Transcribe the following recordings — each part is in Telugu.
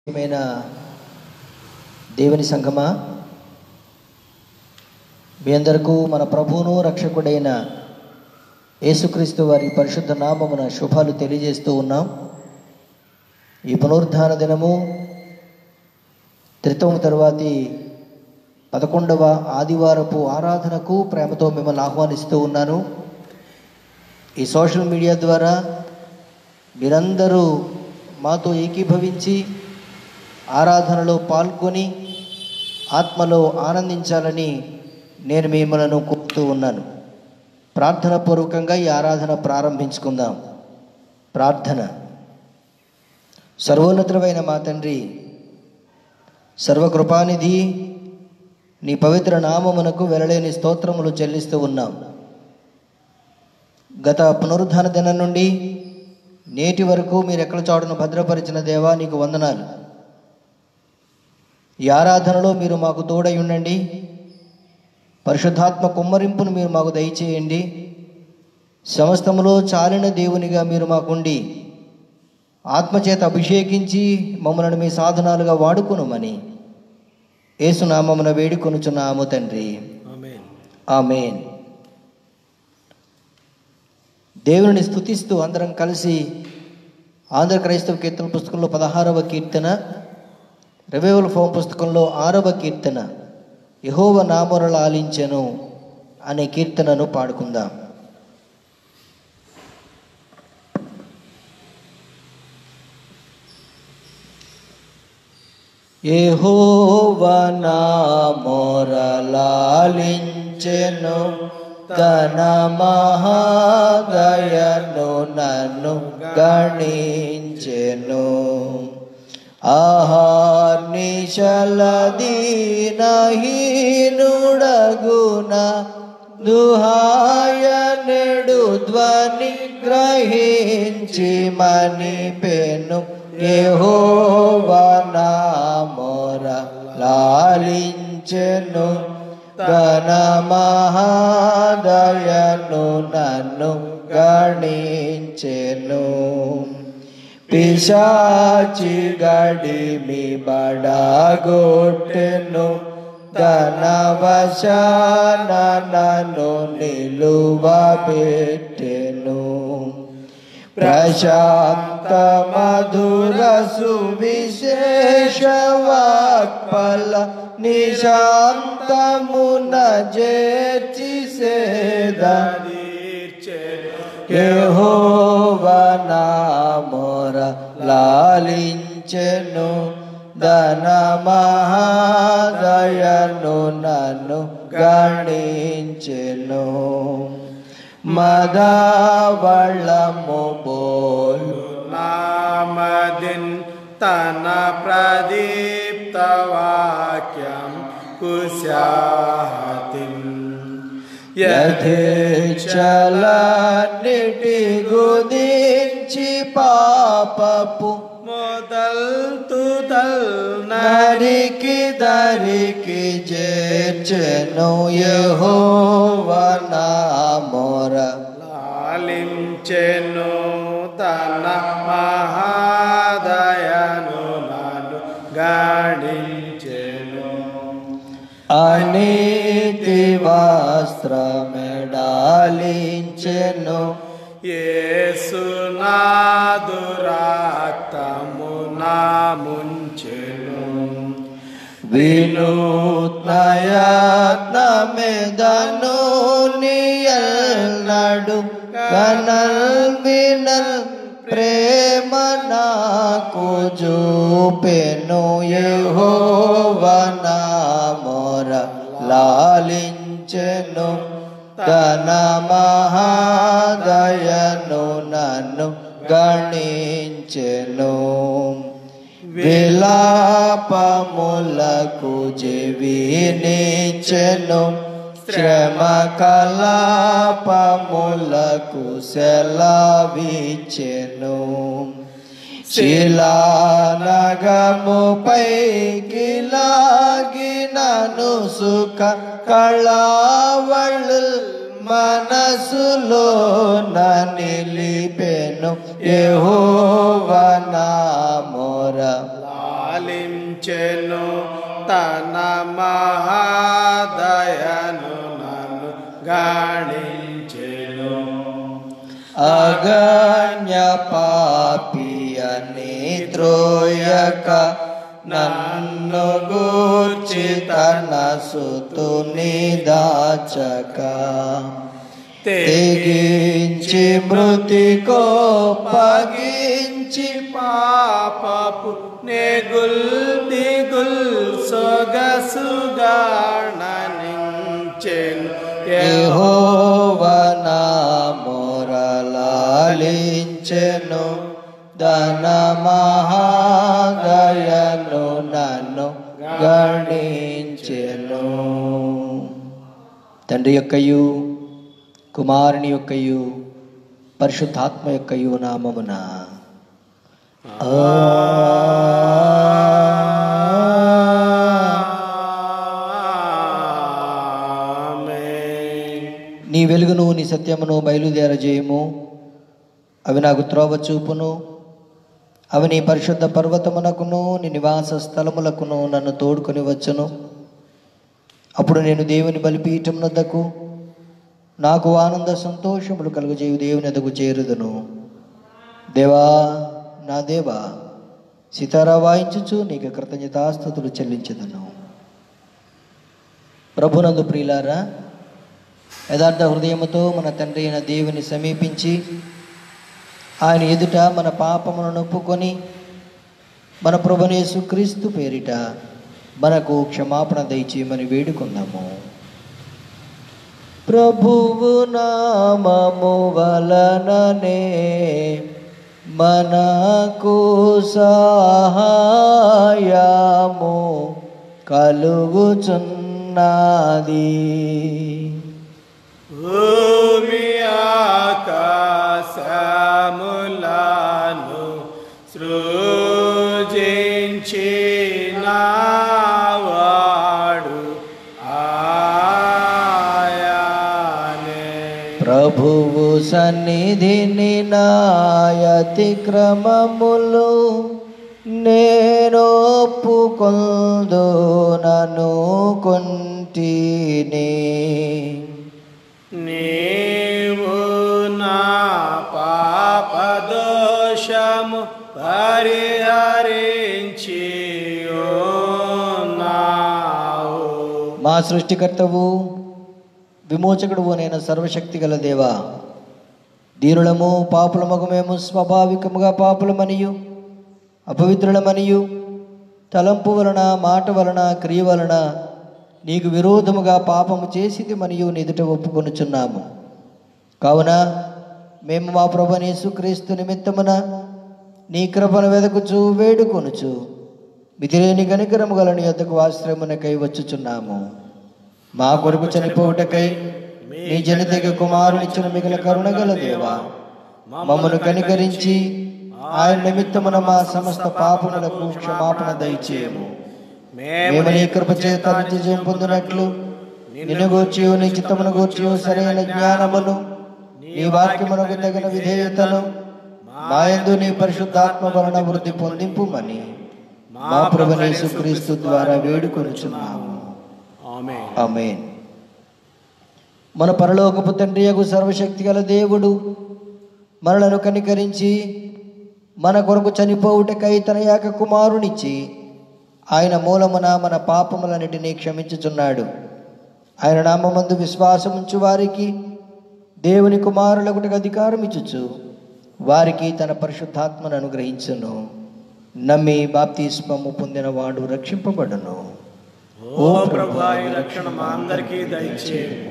ప్రియమైన దేవుని సంగమా మీ అందరకు మన ప్రభువును రక్షకుడైన యేసుక్రీస్తు వారి పరిశుద్ధ నామమున శుభాలు తెలియజేస్తూ ఉన్నాం ఈ పునరుద్ధాన దినము త్రితము తరువాతి పదకొండవ ఆదివారపు ఆరాధనకు ప్రేమతో మిమ్మల్ని ఆహ్వానిస్తూ ఉన్నాను ఈ సోషల్ మీడియా ద్వారా మీరందరూ మాతో ఏకీభవించి ఆరాధనలో పాల్గొని ఆత్మలో ఆనందించాలని నేను మిమ్మల్ని కోరుతూ ఉన్నాను ప్రార్థన పూర్వకంగా ఈ ఆరాధన ప్రారంభించుకుందాం ప్రార్థన సర్వోన్నతుడమైన మా తండ్రి సర్వకృపానిధి నీ పవిత్ర నామమునకు వెలలేని స్తోత్రములు చెల్లిస్తూ ఉన్నాం గత పునరుద్ధాన దినం నుండి నేటి వరకు మీరు ఎక్కడ చోటను భద్రపరిచిన దేవా నీకు వందనాలు ఈ ఆరాధనలో మీరు మాకు తోడై ఉండండి పరిశుద్ధాత్మ కుమ్మరింపును మీరు మాకు దయచేయండి సమస్తములో చాలిన దేవునిగా మీరు మాకుండి ఆత్మచేత అభిషేకించి మమ్మల్ని మీ సాధనాలుగా వాడుకునుమని ఏసునామమున వేడుకొనుచున్నాము తండ్రి ఆమెన్ దేవుని స్థుతిస్తూ అందరం కలిసి ఆంధ్ర క్రైస్తవ కీర్తన పుస్తకంలో పదహారవ కీర్తన రెవేవుల ఫోమ్ పుస్తకంలో ఆరవ కీర్తన యహోవ నామరుల ఆలించెను అనే కీర్తనను పాడుకుందాం యెహోవ నామొరలాలించెను తన మహాదయను నన్ను గణించెను ఆహార్నిశలదీనహీనుడగున దుహాయనుడు ధ్వని గ్రహించి మని పెను యెహోవనామొర లాలించెను గణ మహాదయను నన్ను గణించెను పిశాచి గడిమి బడగొట్టెను తన వశాన నన్ను నిలువ పెట్టెను ప్రశాంత మధుర సువిశేష వాక్పల నిశాంతమున జేర్చి సేదని యెహోవనామొర లాలించెను ధన మహాదయను నన్ను గణించెను మదవళము బోలు నామదిన్ తన ప్రదీప్తవాక్యం కుశాతిం యథేచ్ఛలన్నిటి గుదించి పాపపు మొదల్ తుదల్ నరికి దరికి చేర్చెను యెహోవనామొర లాలించెను తన మహాదయను నన్ను గణించెను అనీతి వస్త్రమెడాలించెను యేసునాదురాక్తము నా ముంచెను వినూత్నయత్నమెదను నియల్నడు కనల్ వినల్ ప్రేమ నాకు చూపెను యెహోవనామొర లాలించెను తన మహాదయను నన్ను గణించెను విలాపములకు చెవినిచెను శ్రమ కలాపములకు సెలవిచ్చెను శిలానగముపై గిలాగినను సుఖ కళావళు మనసులో నిలిపెను యెహోవనామొర లాలి లాలించెను తన మహాదయను నన్ను గాణించెను అగణ్య పాపియని త్రోయక నన్ను గూర్చి తన సుతుని దాచక తెగించి మృతి కోపగించి పాపపు నెగుల్ దిగుల్ సొగసుగాణనించెను యెహోవన మొరలాలించెను ధన మహాదయను నన్ను గణించెను తండ్రి యొక్కయు కుమారుని యొక్కయు పరిశుద్ధాత్మ యొక్కయు నామమున ఆమేన్. నీ వెలుగును నీ సత్యమును బయలుదేరజేయము అవి నాకు త్రోవ చూపును అవి నీ పరిశుద్ధ పర్వతమునకును నీ నివాస స్థలములకును నన్ను తోడుకొని వచ్చును అప్పుడు నేను దేవుని బలిపీఠం నద్దకు నాకు ఆనంద సంతోషములు కలుగజేయు దేవుని ఎదకు చేరుదును దేవా నా దేవా సితారా వాయించుచు నీకు కృతజ్ఞతాస్థుతులు చెల్లించదును ప్రభునందు ప్రియులారా యథార్థ హృదయముతో మన తండ్రి అయిన దేవుని సమీపించి ఆయన ఎదుట మన పాపములను ఒప్పుకొని మన ప్రభునేసు క్రీస్తు పేరిట మనకు క్షమాపణ దయచేయమని వేడుకుందాము ప్రభువు నామము వలననే మనకు సహాయము కలుగుచున్నది భూమి ఆకాశములను సృజించిన వాడు ఆయానే ప్రభువు సన్నిధిని నాయతి క్రమములు నేను ఒప్పుకొందు నను కొంటిని నీవు నా పాపదోషము పరిహరించి ఉన్నావు మా సృష్టికర్తవు విమోచకుడువు నేను సర్వశక్తి గల దేవా దీనులము పాపులమగు మేము స్వాభావికముగా పాపులమనియు అపవిత్రులమనియు తలంపు వలన మాట వలన క్రియ వలన నీకు విరోధముగా పాపము చేసిది మరియు నిదుట ఒప్పుకొనుచున్నాము కావున మేము మా ప్రభునేసు క్రీస్తు నిమిత్తమున నీ కృపను వెదకుచు వేడుకొనుచు మితిలేని కనికరము గల నీ యొద్దకు ఆశ్రయమునకై వచ్చుచున్నాము మా కొరకు చనిపోవుటకై నీ జనితకి కుమారునిచ్చిన మిగిలిన కరుణగల దేవా మమ్మను కనికరించి ఆయన నిమిత్తమున మా సమస్త పాపములకు క్షమాపణ దయచేయము మేము నీ కృప చేత నిత్యజీవం పొందినట్లు నిన్ను గూర్చి నీ చిత్తమును గూర్చి సరైన జ్ఞానమును నీ వాక్యమునకు తగిన విధేయతను మా యందు నీ పరిశుద్ధాత్మ వలన వృద్ధి పొందింపుమని మా ప్రభునేసు క్రీస్తు ద్వారా వేడుకొనుచున్నాము ఆమేన్ ఆమేన్ మన పరలోకపు తండ్రియగు సర్వశక్తి గల దేవుడు మనలను కనికరించి మన కొరకు చనిపోవుటకై తన యాక కుమారునిచ్చి ఆయన మూలమున మన పాపములన్నిటినీ క్షమించుచున్నాడు ఆయన నామందు విశ్వాసముంచు వారికి దేవుని కుమారులకుటకు అధికారం ఇచ్చుచు వారికి తన పరిశుద్ధాత్మను అనుగ్రహించును నమ్మి బాప్తిస్మము పొందినవాడు రక్షింపబడును ఓ ప్రభా ఈ రక్షణ మా అందరికీ దయచేయము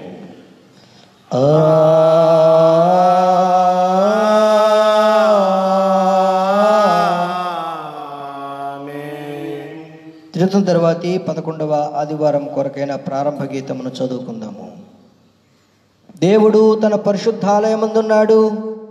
ఆమేన్. తిరుతం తర్వాతి పదకొండవ ఆదివారం కొరకైన ప్రారంభ గీతమును చదువుకుందాము దేవుడు తన పరిశుద్ధాలయమందున్నాడు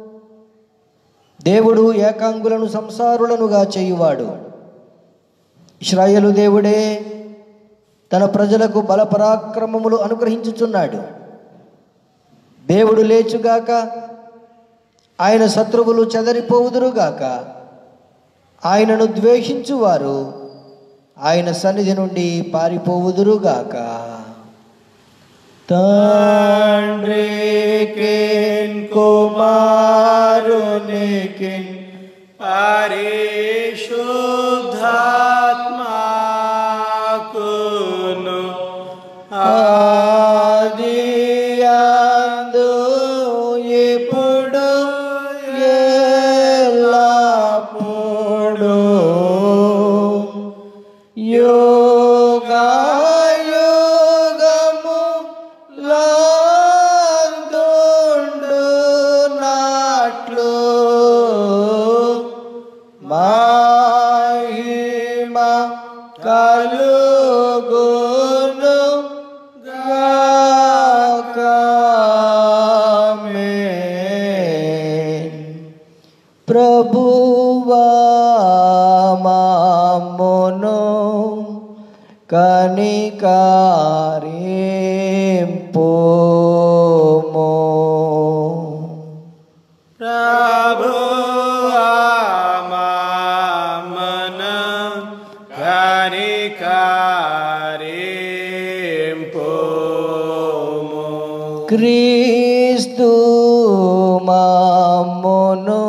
దేవుడు ఏకాంగులను సంసారులనుగా చేయువాడు ఇస్రాయేలు దేవుడే తన ప్రజలకు బల పరాక్రమములు అనుగ్రహించుచున్నాడు దేవుడు లేచుగాక ఆయన శత్రువులు చెదరిపోవుదురుగాక ఆయనను ద్వేషించువారు ఆయన సన్నిధి నుండి పారిపోవుదురుగాక తండ్రికిన్ కుమారునికిన్ పరిశుద్ధాత్మాకును ఆదియందు ఇప్పుడు ఎల్లప్పుడు యోగాయోగము లాందుండు నాట్లు మహిమ కలుగును గాకమేన్. ప్రభువా మామ్మును కనికారింపుము ప్రభు మన కనికారింపు క్రీస్తు మామ్మును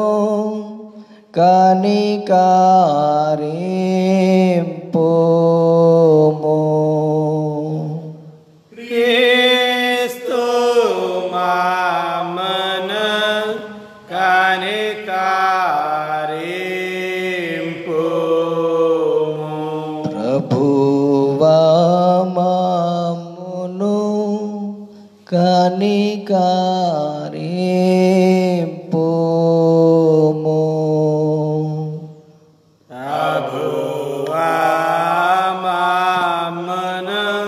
కనికారింపుము క్రీస్తు మామన కనికారింపు ప్రభువా మామ్మును కనికారింపుము ప్రభువా మామన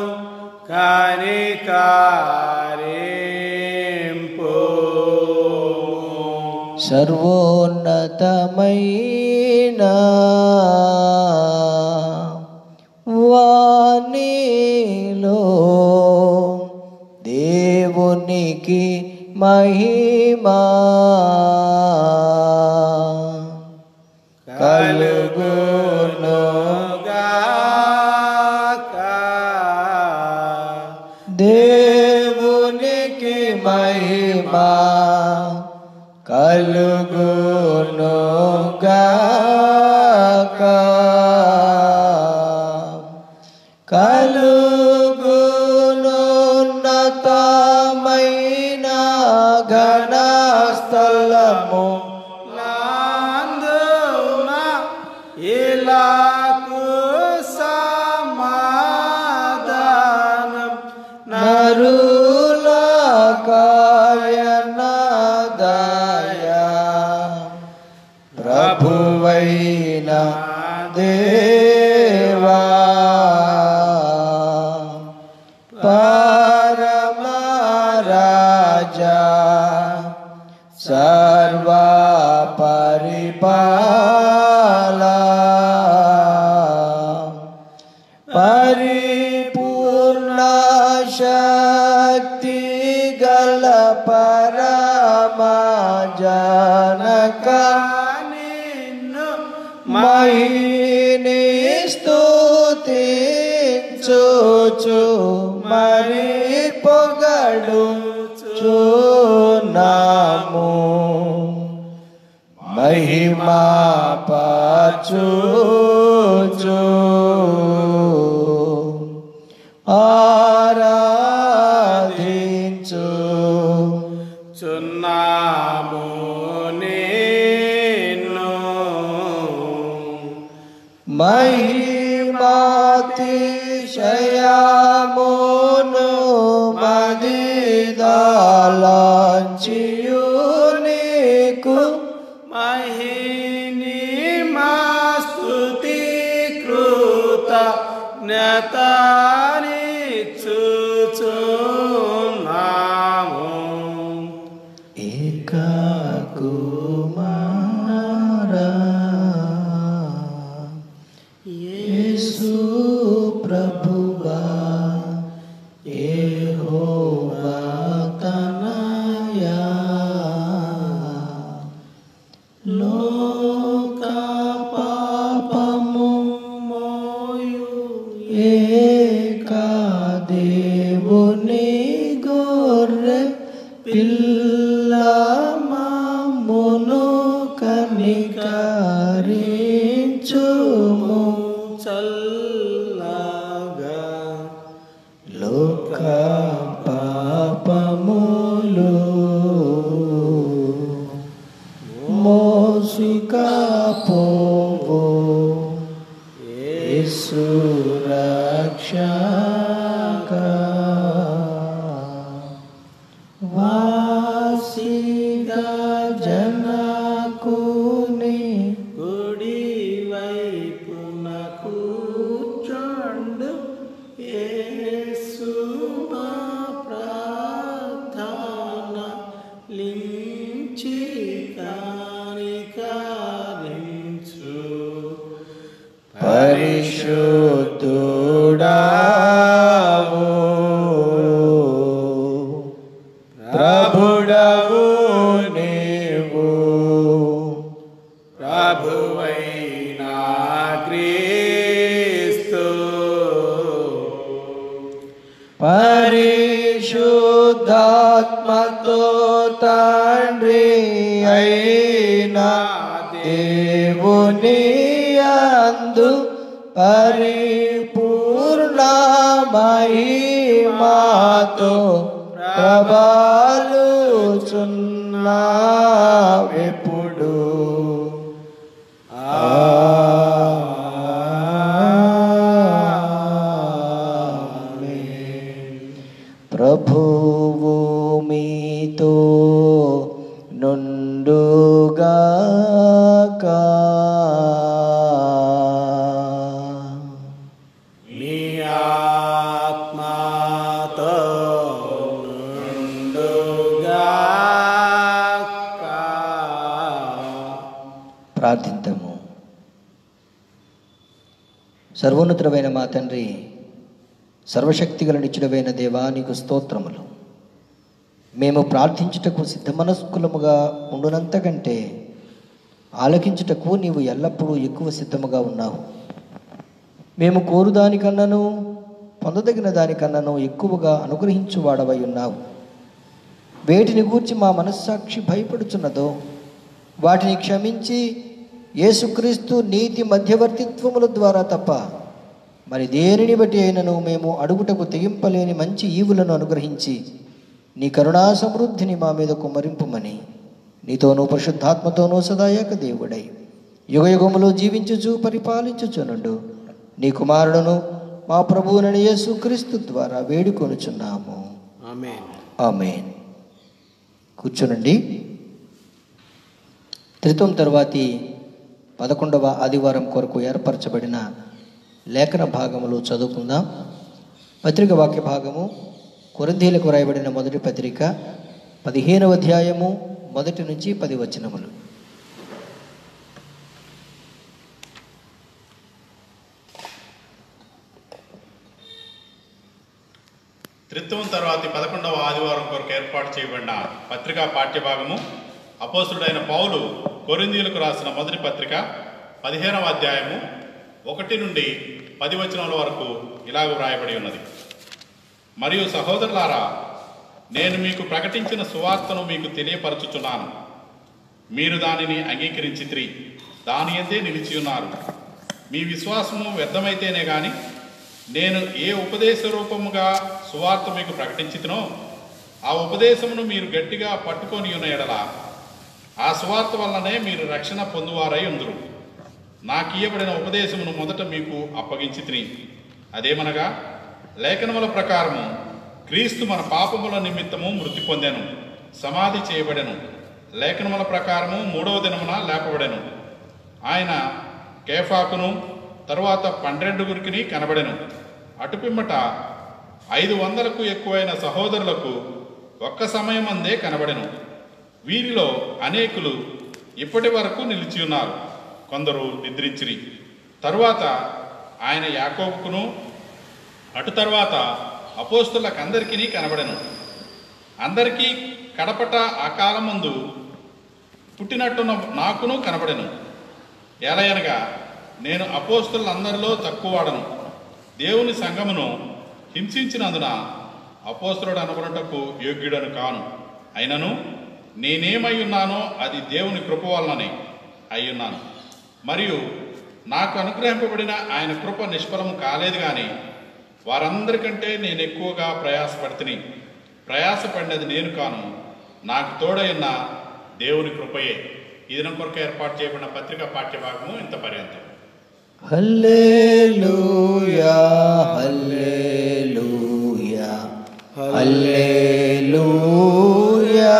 కనికారింపు సర్వోన్నతమైన వాణిలో దేవునికి మహిమా కలుగును గాక దేవునికి మహిమా కలుగును గాక కలుగునున్నతమైన ఘనస్థలము నందున ఇలాకు సమాధానం నరుల కాయనదాయ ప్రభువైన దేవా పరమరాజా సర్వ పరిపాల పరిపూర్ణ శక్తి గల పరమ జనక నిన్ను మహిని స్తుతించుచు మరి పొగడు చున్నాము మహిమా పాచుచు ఆరాధించు చున్నాము నిన్ను మహిమాతిశయమును మదిదాలంచియు నీకు మహిని మాస్తుతి కృత జ్ఞతాని చూచున్నాము ఏక కుమారా యేసు ప్రభువా యెహోవా తనయా లోక పాపము మోయు ఏకా దేవుని గొర్రె పిల్ల మామును కనికరించుము చల్లగా లోక పాపములు మోసుకా పోవు యేసు రక్షక వాసిగా జనకుని కుడి వైపున కూర్చోండు యేసు మా ప్రార్థన లించి కానికరించు పరిశుద్ధుడావు ప్రభుడవు నీవు ప్రభువైనా క్రీస్తు పరిశుద్ధాత్మతో తండ్రి అయినా దేవుని అందు పరిపూర్ణ మహిమాతో ప్రభాలు చున్నావెప్పుడు ప్రభువు మీతో నుండుగాక నీ ఆత్మాతో నుండుగాక. ప్రార్థింతము సర్వోన్నతుడమైన మా తండ్రి సర్వశక్తిగల నిచ్చుడమైన దేవా నీకు స్తోత్రములు మేము ప్రార్థించుటకు సిద్ధమనస్కులముగా ఉండునంత కంటే ఆలకించుటకు నీవు ఎల్లప్పుడూ ఎక్కువ సిద్ధముగా ఉన్నావు మేము కోరు దానికన్నను పొందదగిన దానికన్నను ఎక్కువగా అనుగ్రహించువాడవై ఉన్నావు వేటిని గూర్చి మా మనస్సాక్షి భయపడుచున్నదో వాటిని క్షమించి యేసుక్రీస్తు నీతి మధ్యవర్తిత్వముల ద్వారా తప్ప మరి దేనిని బట్టి అయినను మేము అడుగుటకు తెగింపలేని మంచి ఈవులను అనుగ్రహించి నీ కరుణా సమృద్ధిని మా మీద కుమ్మరింపుమని నీతోనూ పరిశుద్ధాత్మతోనూ సదాయక దేవుడై యుగయుగములో జీవించుచు పరిపాలించుచునుండు నీ కుమారుడును మా ప్రభువునని యేసుక్రీస్తు ద్వారా వేడుకొనుచున్నాము ఆమేన్ ఆమెన్ కూర్చోనండి త్రితం తర్వాతి పదకొండవ ఆదివారం కొరకు ఏర్పరచబడిన లేఖన భాగములు చదువుకుందాం పత్రిక వాక్య భాగము కొరింథీలకు రాయబడిన మొదటి పత్రిక పదిహేనవ అధ్యాయము మొదటి నుంచి పది వచనములు త్రిత్వం తర్వాతి పదకొండవ ఆదివారం కొరకు ఏర్పాటు చేయబడిన పత్రికా పాఠ్యభాగము అపోసుడైన పౌలు కొరిందీలకు రాసిన మొదటి పత్రిక పదిహేనవ అధ్యాయము ఒకటి నుండి పది వచనముల వరకు ఇలాగ వ్రాయబడి ఉన్నది మరియు సహోదరులారా నేను మీకు ప్రకటించిన సువార్తను మీకు తెలియపరచుచున్నాను మీరు దానిని అంగీకరించిత్రి దాని ఎందే నిలిచి ఉన్నారు మీ విశ్వాసము వ్యర్థమైతేనే గాని నేను ఏ ఉపదేశ రూపముగా సువార్త మీకు ప్రకటించితునో ఆ ఉపదేశమును మీరు గట్టిగా పట్టుకొని ఉన్న ఎడల ఆ సువార్త వల్లనే మీరు రక్షణ పొందువారై ఉందురు నాకు ఇయ్యబడిన ఉపదేశమును మొదట మీకు అప్పగించి తిని అదేమనగా లేఖనముల ప్రకారము క్రీస్తు మన పాపముల నిమిత్తము మృతి పొందెను సమాధి చేయబడెను లేఖనముల ప్రకారము మూడవ దినమున లేపబడెను ఆయన కేఫాకును తరువాత పన్నెండుగురికి కనబడెను అటుపిమ్మట ఐదు వందలకు ఎక్కువైన సహోదరులకు ఒక్క సమయమందే కనబడెను వీరిలో అనేకులు ఇప్పటి వరకు నిలిచి ఉన్నారు కొందరు నిద్రించిరి తరువాత ఆయన యాకోబుకును అటు తర్వాత అపోస్తులకందరికీ కనబడెను అందరికీ కడపట ఆ కాలమందు పుట్టినట్టున్న నాకును కనబడెను ఎలయనగా నేను అపోస్తులందరిలో తక్కువవాడను దేవుని సంఘమును హింసించినందున అపోస్తులుడు అనబడుటకు యోగ్యుడను కాను అయినను నేనేమై ఉన్నానో అది దేవుని కృప వలననే అయ్యున్నాను మరియు నాకు అనుగ్రహింపబడిన ఆయన కృప నిష్ఫలం కాలేదు కానీ వారందరికంటే నేను ఎక్కువగా ప్రయాసపడుతుని ప్రయాసపడినది నేను కాను నాకు తోడైన దేవుని కృపయే ఈ దినం కొరకు ఏర్పాటు చేయబడిన పత్రిక పాఠ్యభాగము ఇంత పర్యంతం హల్లెలూయా హల్లెలూయా హల్లెలూయా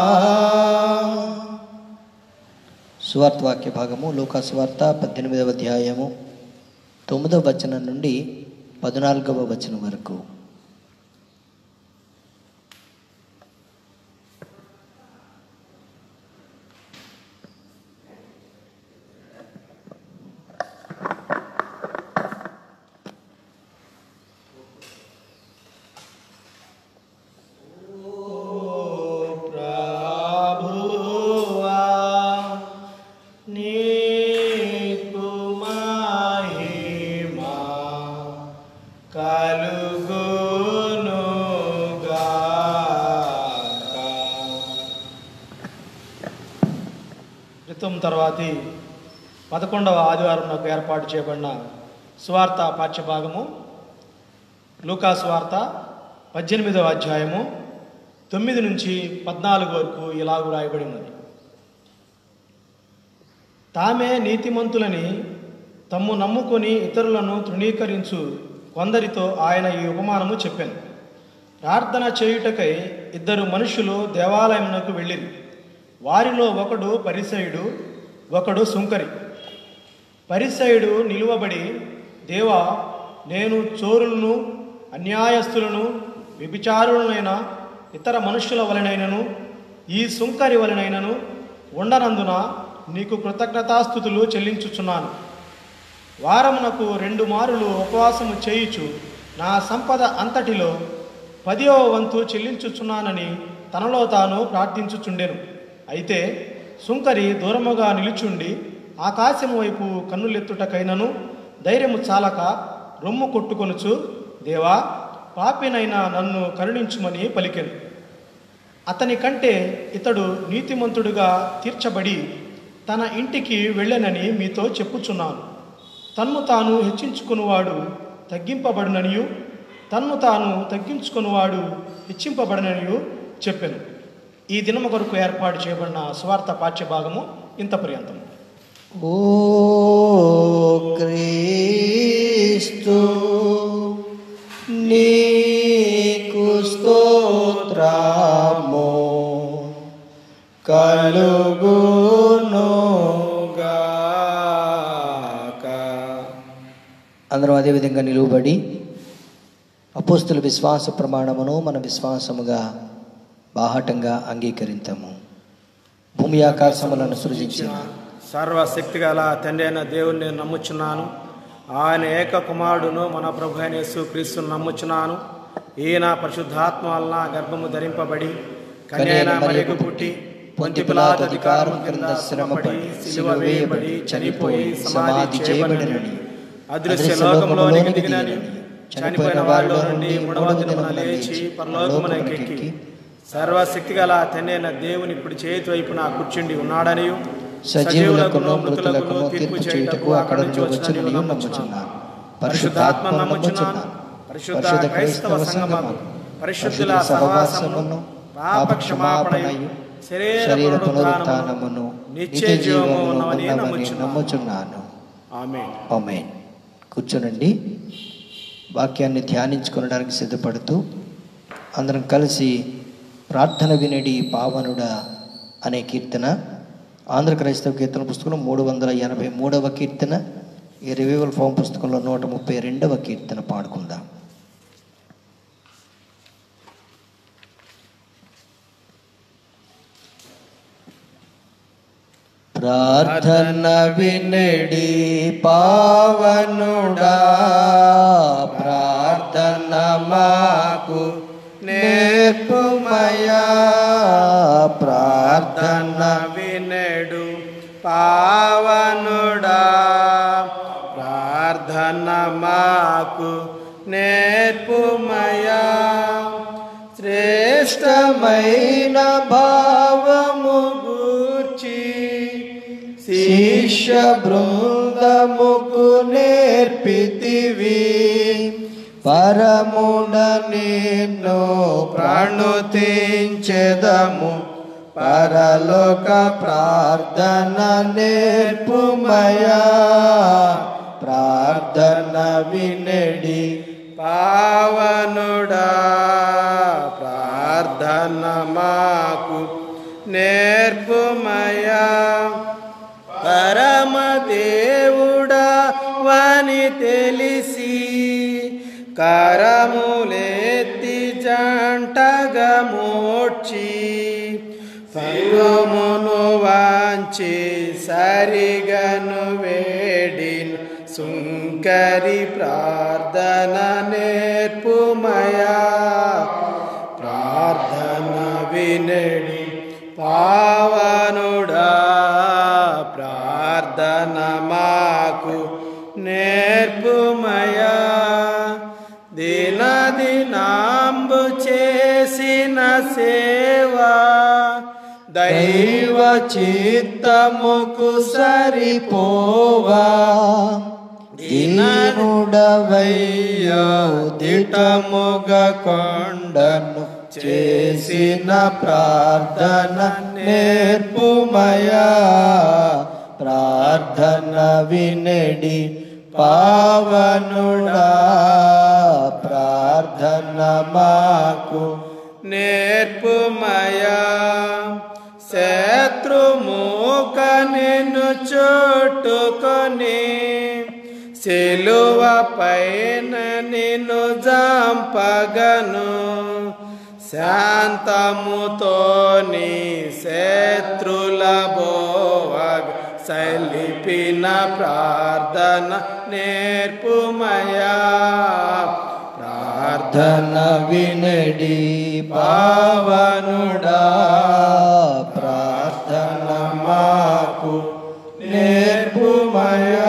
సువార్త వాక్య భాగము లూకా సువార్త పద్దెనిమిదవ అధ్యాయము తొమ్మిదవ వచనం నుండి పద్నాలుగవ వచనం వరకు ప్రభువా నీకు మహిమా కలుగునుగాక క్రితం తర్వాతి పదకొండవ ఆదివారం నాకు ఏర్పాటు చేయబడిన సువార్త పాఠ్యభాగము లూకా సువార్త పద్దెనిమిదవ అధ్యాయము తొమ్మిది నుంచి పద్నాలుగు వరకు ఇలాగు రాయబడి ఉన్నది తామే నీతిమంతులని తమ్ము నమ్ముకొని ఇతరులను తృణీకరించు కొందరితో ఆయన ఈ ఉపమానము చెప్పాను ప్రార్థన చేయుటకై ఇద్దరు మనుషులు దేవాలయమునకు వెళ్ళిరి వారిలో ఒకడు పరిసయుడు ఒకడు సుంకరి పరిసయుడు నిలువబడి దేవా నేను చోరులను అన్యాయస్తులను వ్యభిచారులనైన ఇతర మనుష్యుల వలనైనను ఈ సుంకరి వలనైనను ఉండనందున నీకు కృతజ్ఞతాస్థుతులు చెల్లించుచున్నాను వారమునకు రెండు మారులు ఉపవాసము చేయుచు నా సంపద అంతటిలో పదివ వంతు చెల్లించుచున్నానని తనలో తాను ప్రార్థించుచుండెను అయితే సుంకరి దూరముగా నిలుచుండి ఆకాశము వైపు కన్నులెత్తుటకైనను ధైర్యము చాలక రొమ్ము కొట్టుకొనుచు దేవా పాపినైనా నన్ను కరుణించుమని పలికెను అతని కంటే ఇతడు నీతిమంతుడుగా తీర్చబడి తన ఇంటికి వెళ్ళనని మీతో చెప్పుచున్నాను తన్ను తాను హెచ్చించుకునివాడు తగ్గింపబడిననియు తన్ను తాను తగ్గించుకునివాడు హెచ్చింపబడిననియు చెప్పాను ఈ దినము కొరకు ఏర్పాటు చేయబడిన స్వార్థ పాఠ్యభాగము ఇంత పర్యంతం ఓ క్రీస్తు నీకు స్తోత్రము కలుగునుగాక అందరం అదేవిధంగా నిలువబడి అపోస్తుల విశ్వాస ప్రమాణమును మన విశ్వాసముగా బాహటంగా అంగీకరించము భూమి ఆకాశములను సృజించిన సర్వశక్తి గల తండ్రి అయిన దేవుని నేను నమ్ముచున్నాను ఆయన ఏక కుమారుడును మన ప్రభు అయిన యేసు క్రీస్తును నమ్ముచున్నాను ఈయన పరిశుద్ధాత్మ వలన గర్భము ధరింపబడి కన్యైన మరియకు పుట్టి పొంతి పిలాతు అధికారం క్రింద శ్రమపడి సిలువ వేయబడి చనిపోయి సమాధి చేయబడినని అదృశ్య లోకంలోనికి దిగినని చనిపోయిన వారిలో నుండి మూడవ దినమున లేచి పరలోకమునకెక్కి సర్వశక్తి గల తండ్రి అయిన దేవుని ఇప్పుడు చేతి వైపున కూర్చుండి ఉన్నాడనియు సజీవులకును మృతులకును తీర్పు చేయుటకు అక్కడ నుండి వచ్చునని నమ్ముచున్నాను పరిశుద్ధాత్మ నమ్ముచున్నాను పరిశుద్ధ క్రైస్తవ సంగమము పరిశుద్ధుల సహవాసమును పాప క్షమాపణయు శరీర పునరుత్థానమును నిత్య జీవము ఉన్నవని నమ్ముచున్నాను ఆమె ఆమేన్ కూర్చోనండి వాక్యాన్ని ధ్యానించుకొనడానికి సిద్ధపడుతూ అందరం కలిసి ప్రార్థన వినడి పావనుడా అనే కీర్తన ఆంధ్ర క్రైస్తవ కీర్తన పుస్తకంలో మూడు వందల ఎనభై మూడవ కీర్తన ఈ రివైవల్ ఫామ్ పుస్తకంలో నూట ముప్పై రెండవ కీర్తన పాడుకుందాం ప్రార్థన వినడి పావనుడా ప్రార్థన మాకు నేర్పుమయా ప్రార్థన వినడు పావనుడా ప్రార్థన మాకు నేర్పుమయా శ్రేష్టమైన భావము గూర్చి శిష్య బృందముకు నేర్పితివి పరమున నిన్ను ప్రణుతించెదము పరలోక ప్రార్థన నేర్పుమయా ప్రార్థన వినడి పావనుడా ప్రార్థన మాకు నేర్పుమయా పరమదేవుడా వాని తెలిసి కరములెత్తి జంటగా మోడ్చి పరుమును వాంచి సరిగను వేడిన్ సుంకరి ప్రార్థన నేర్పుమయా ప్రార్థన వినడి పావనుడా ప్రార్థన మాకు నేర్పుమయా దినదినాంబు చేసిన సేవా దైవ చిత్తముకు సరిపోవా దీనుడవయ్యో దిటముగ కొండను చేసిన ప్రార్థన నేర్పుమయా ప్రార్థన వినడి పావనుడా ప్రార్థన మాకు నేర్పుమయా శత్రుమూక నిన్ను చుట్టుకొని సిలువ పైన నిన్ను జాంపగను శాంతముతో నీ శత్రుల బోవగ సలిపిన ప్రార్థన నేర్పుమయా ప్రార్థన వినడి పావనుడా ప్రార్థన మాకు నేర్పుమయా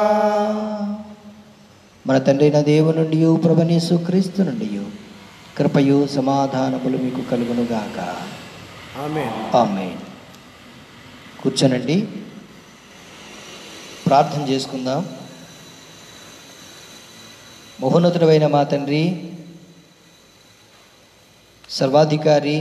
మన తండ్రైన దేవు నుండి ప్రభనేసు క్రీస్తు నుండి కృపయు సమాధానములు మీకు కలుగునుగాక ఆమె ఆమె కూర్చోనండి ప్రార్థన చేసుకుందాం మహోన్నతుడైన మా తండ్రి సర్వాధికారి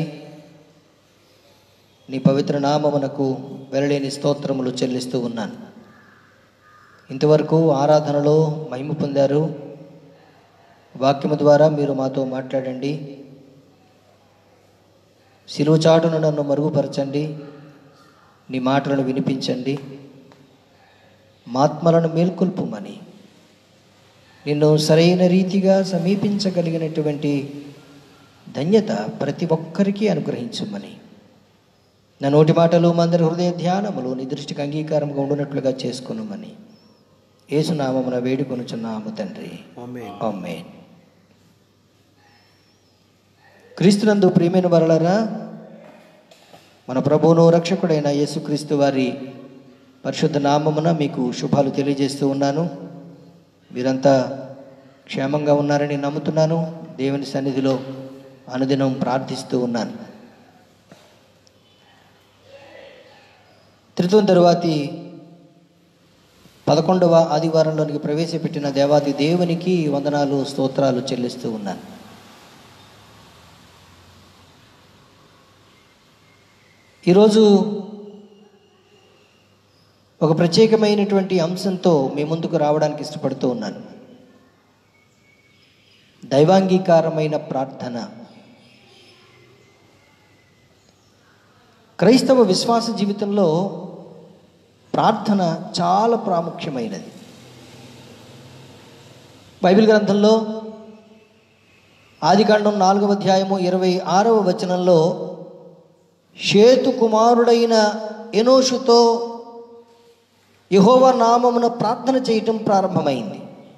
నీ పవిత్ర నామమునకు వెరలేని స్తోత్రములు చెల్లిస్తూ ఉన్నాను ఇంతవరకు ఆరాధనలో మహిమ పొందారు వాక్యము ద్వారా మీరు మాతో మాట్లాడండి శిలువ చాటును నన్ను మరుగుపరచండి నీ మాటలను వినిపించండి మాత్మలను మేల్కొల్పుమని నిన్ను సరైన రీతిగా సమీపించగలిగినటువంటి ధన్యత ప్రతి ఒక్కరికి అనుగ్రహించుమని నా నోటి మాటలు మందరి హృదయ ధ్యానములు నీ దృష్టికి అంగీకారంగా ఉండునట్లుగా చేసుకున్నామని ఏసునామమున వేడుకొనుచున్నాము తండ్రి ఆమె ఆమె క్రీస్తునందు ప్రియమైన వరలరా మన ప్రభువును రక్షకుడైన యేసుక్రీస్తు వారి పరిశుద్ధ నామమున మీకు శుభాలు తెలియజేస్తూ ఉన్నాను మీరంతా క్షేమంగా ఉన్నారని నమ్ముతున్నాను దేవుని సన్నిధిలో అనుదినం ప్రార్థిస్తూ ఉన్నాను త్రిత్వం తరువాతి పదకొండవ ఆదివారంలోనికి ప్రవేశపెట్టిన దేవాది దేవునికి వందనాలు స్తోత్రాలు చెల్లిస్తూ ఉన్నాను ఈరోజు ఒక ప్రత్యేకమైనటువంటి అంశంతో మీ ముందుకు రావడానికి ఇష్టపడుతూ ఉన్నాను దైవాంగీకారమైన ప్రార్థన క్రైస్తవ విశ్వాస జీవితంలో ప్రార్థన చాలా ప్రాముఖ్యమైనది బైబిల్ గ్రంథంలో ఆదికాండం నాలుగవ అధ్యాయము ఇరవై ఆరవ వచనంలో షేతు కుమారుడైన ఎనోషుతో యహోవ నామమున ప్రార్థన చేయటం ప్రారంభమైంది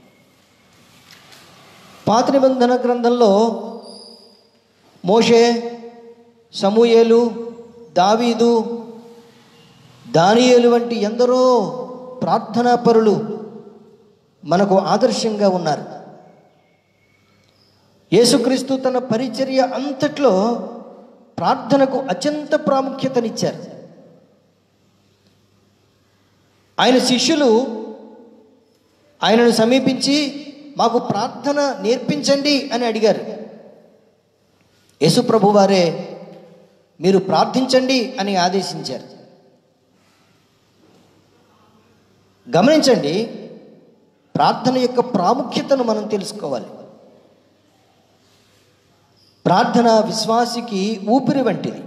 పాత నిబంధన గ్రంథంలో మోషే సమూయేలు దావీదు దానియేలు వంటి ఎందరో ప్రార్థనా పరులు మనకు ఆదర్శంగా ఉన్నారు యేసుక్రీస్తు తన పరిచర్య అంతట్లో ప్రార్థనకు అత్యంత ప్రాముఖ్యతనిచ్చారు ఆయన శిష్యులు ఆయనను సమీపించి మాకు ప్రార్థన నేర్పించండి అని అడిగారు యేసుప్రభు వారే మీరు ప్రార్థించండి అని ఆదేశించారు గమనించండి ప్రార్థన యొక్క ప్రాముఖ్యతను మనం తెలుసుకోవాలి ప్రార్థన విశ్వాసికి ఊపిరి వంటిది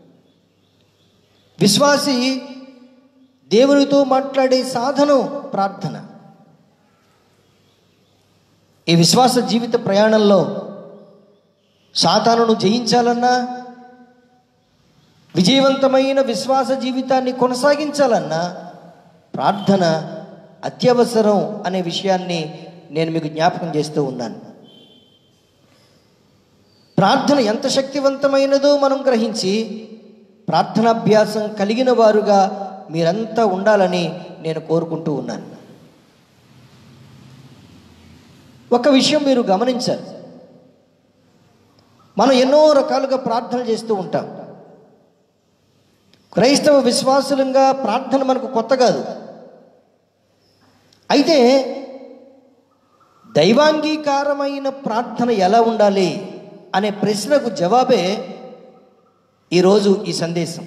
విశ్వాసి దేవునితో మాట్లాడే సాధనం ప్రార్థన ఈ విశ్వాస జీవిత ప్రయాణంలో సాతానును జయించాలన్నా విజయవంతమైన విశ్వాస జీవితాన్ని కొనసాగించాలన్నా ప్రార్థన అత్యవసరం అనే విషయాన్ని నేను మీకు జ్ఞాపకం చేస్తూ ఉన్నాను ప్రార్థన ఎంత శక్తివంతమైనదో మనం గ్రహించి ప్రార్థనాభ్యాసం కలిగిన వారుగా మీరంతా ఉండాలని నేను కోరుకుంటూ ఉన్నాను ఒక విషయం మీరు గమనించారు మనం ఎన్నో రకాలుగా ప్రార్థన చేస్తూ ఉంటాం క్రైస్తవ విశ్వాసులంగా ప్రార్థన మనకు కొత్త కాదు అయితే దైవాంగీకారమైన ప్రార్థన ఎలా ఉండాలి అనే ప్రశ్నకు జవాబే ఈరోజు ఈ సందేశం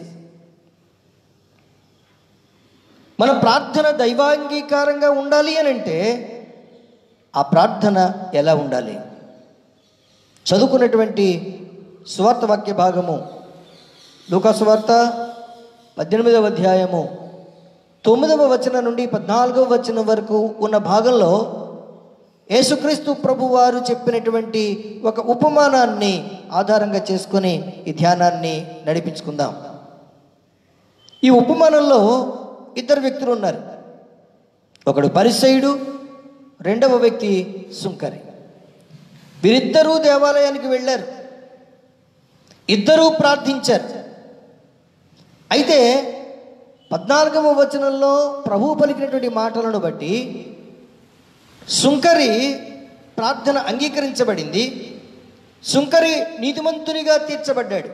మన ప్రార్థన దైవాంగీకారంగా ఉండాలి అని అంటే ఆ ప్రార్థన ఎలా ఉండాలి చదువుకున్నటువంటి సువార్త వాక్య భాగము లూకాసువార్త పద్దెనిమిదవ అధ్యాయము తొమ్మిదవ వచనం నుండి పద్నాలుగవ వచనం వరకు ఉన్న భాగంలో యేసుక్రీస్తు ప్రభు వారు చెప్పినటువంటి ఒక ఉపమానాన్ని ఆధారంగా చేసుకొని ఈ ధ్యానాన్ని నడిపించుకుందాం ఈ ఉపమానంలో ఇద్దరు వ్యక్తులు ఉన్నారు ఒకడు పరిసయుడు రెండవ వ్యక్తి సుంకరి వీరిద్దరూ దేవాలయానికి వెళ్ళారు ఇద్దరూ ప్రార్థించారు అయితే పద్నాలుగవ వచనంలో ప్రభు పలికినటువంటి మాటలను బట్టి సుంకరి ప్రార్థన అంగీకరించబడింది సుంకరి నీతిమంతునిగా తీర్చబడ్డాడు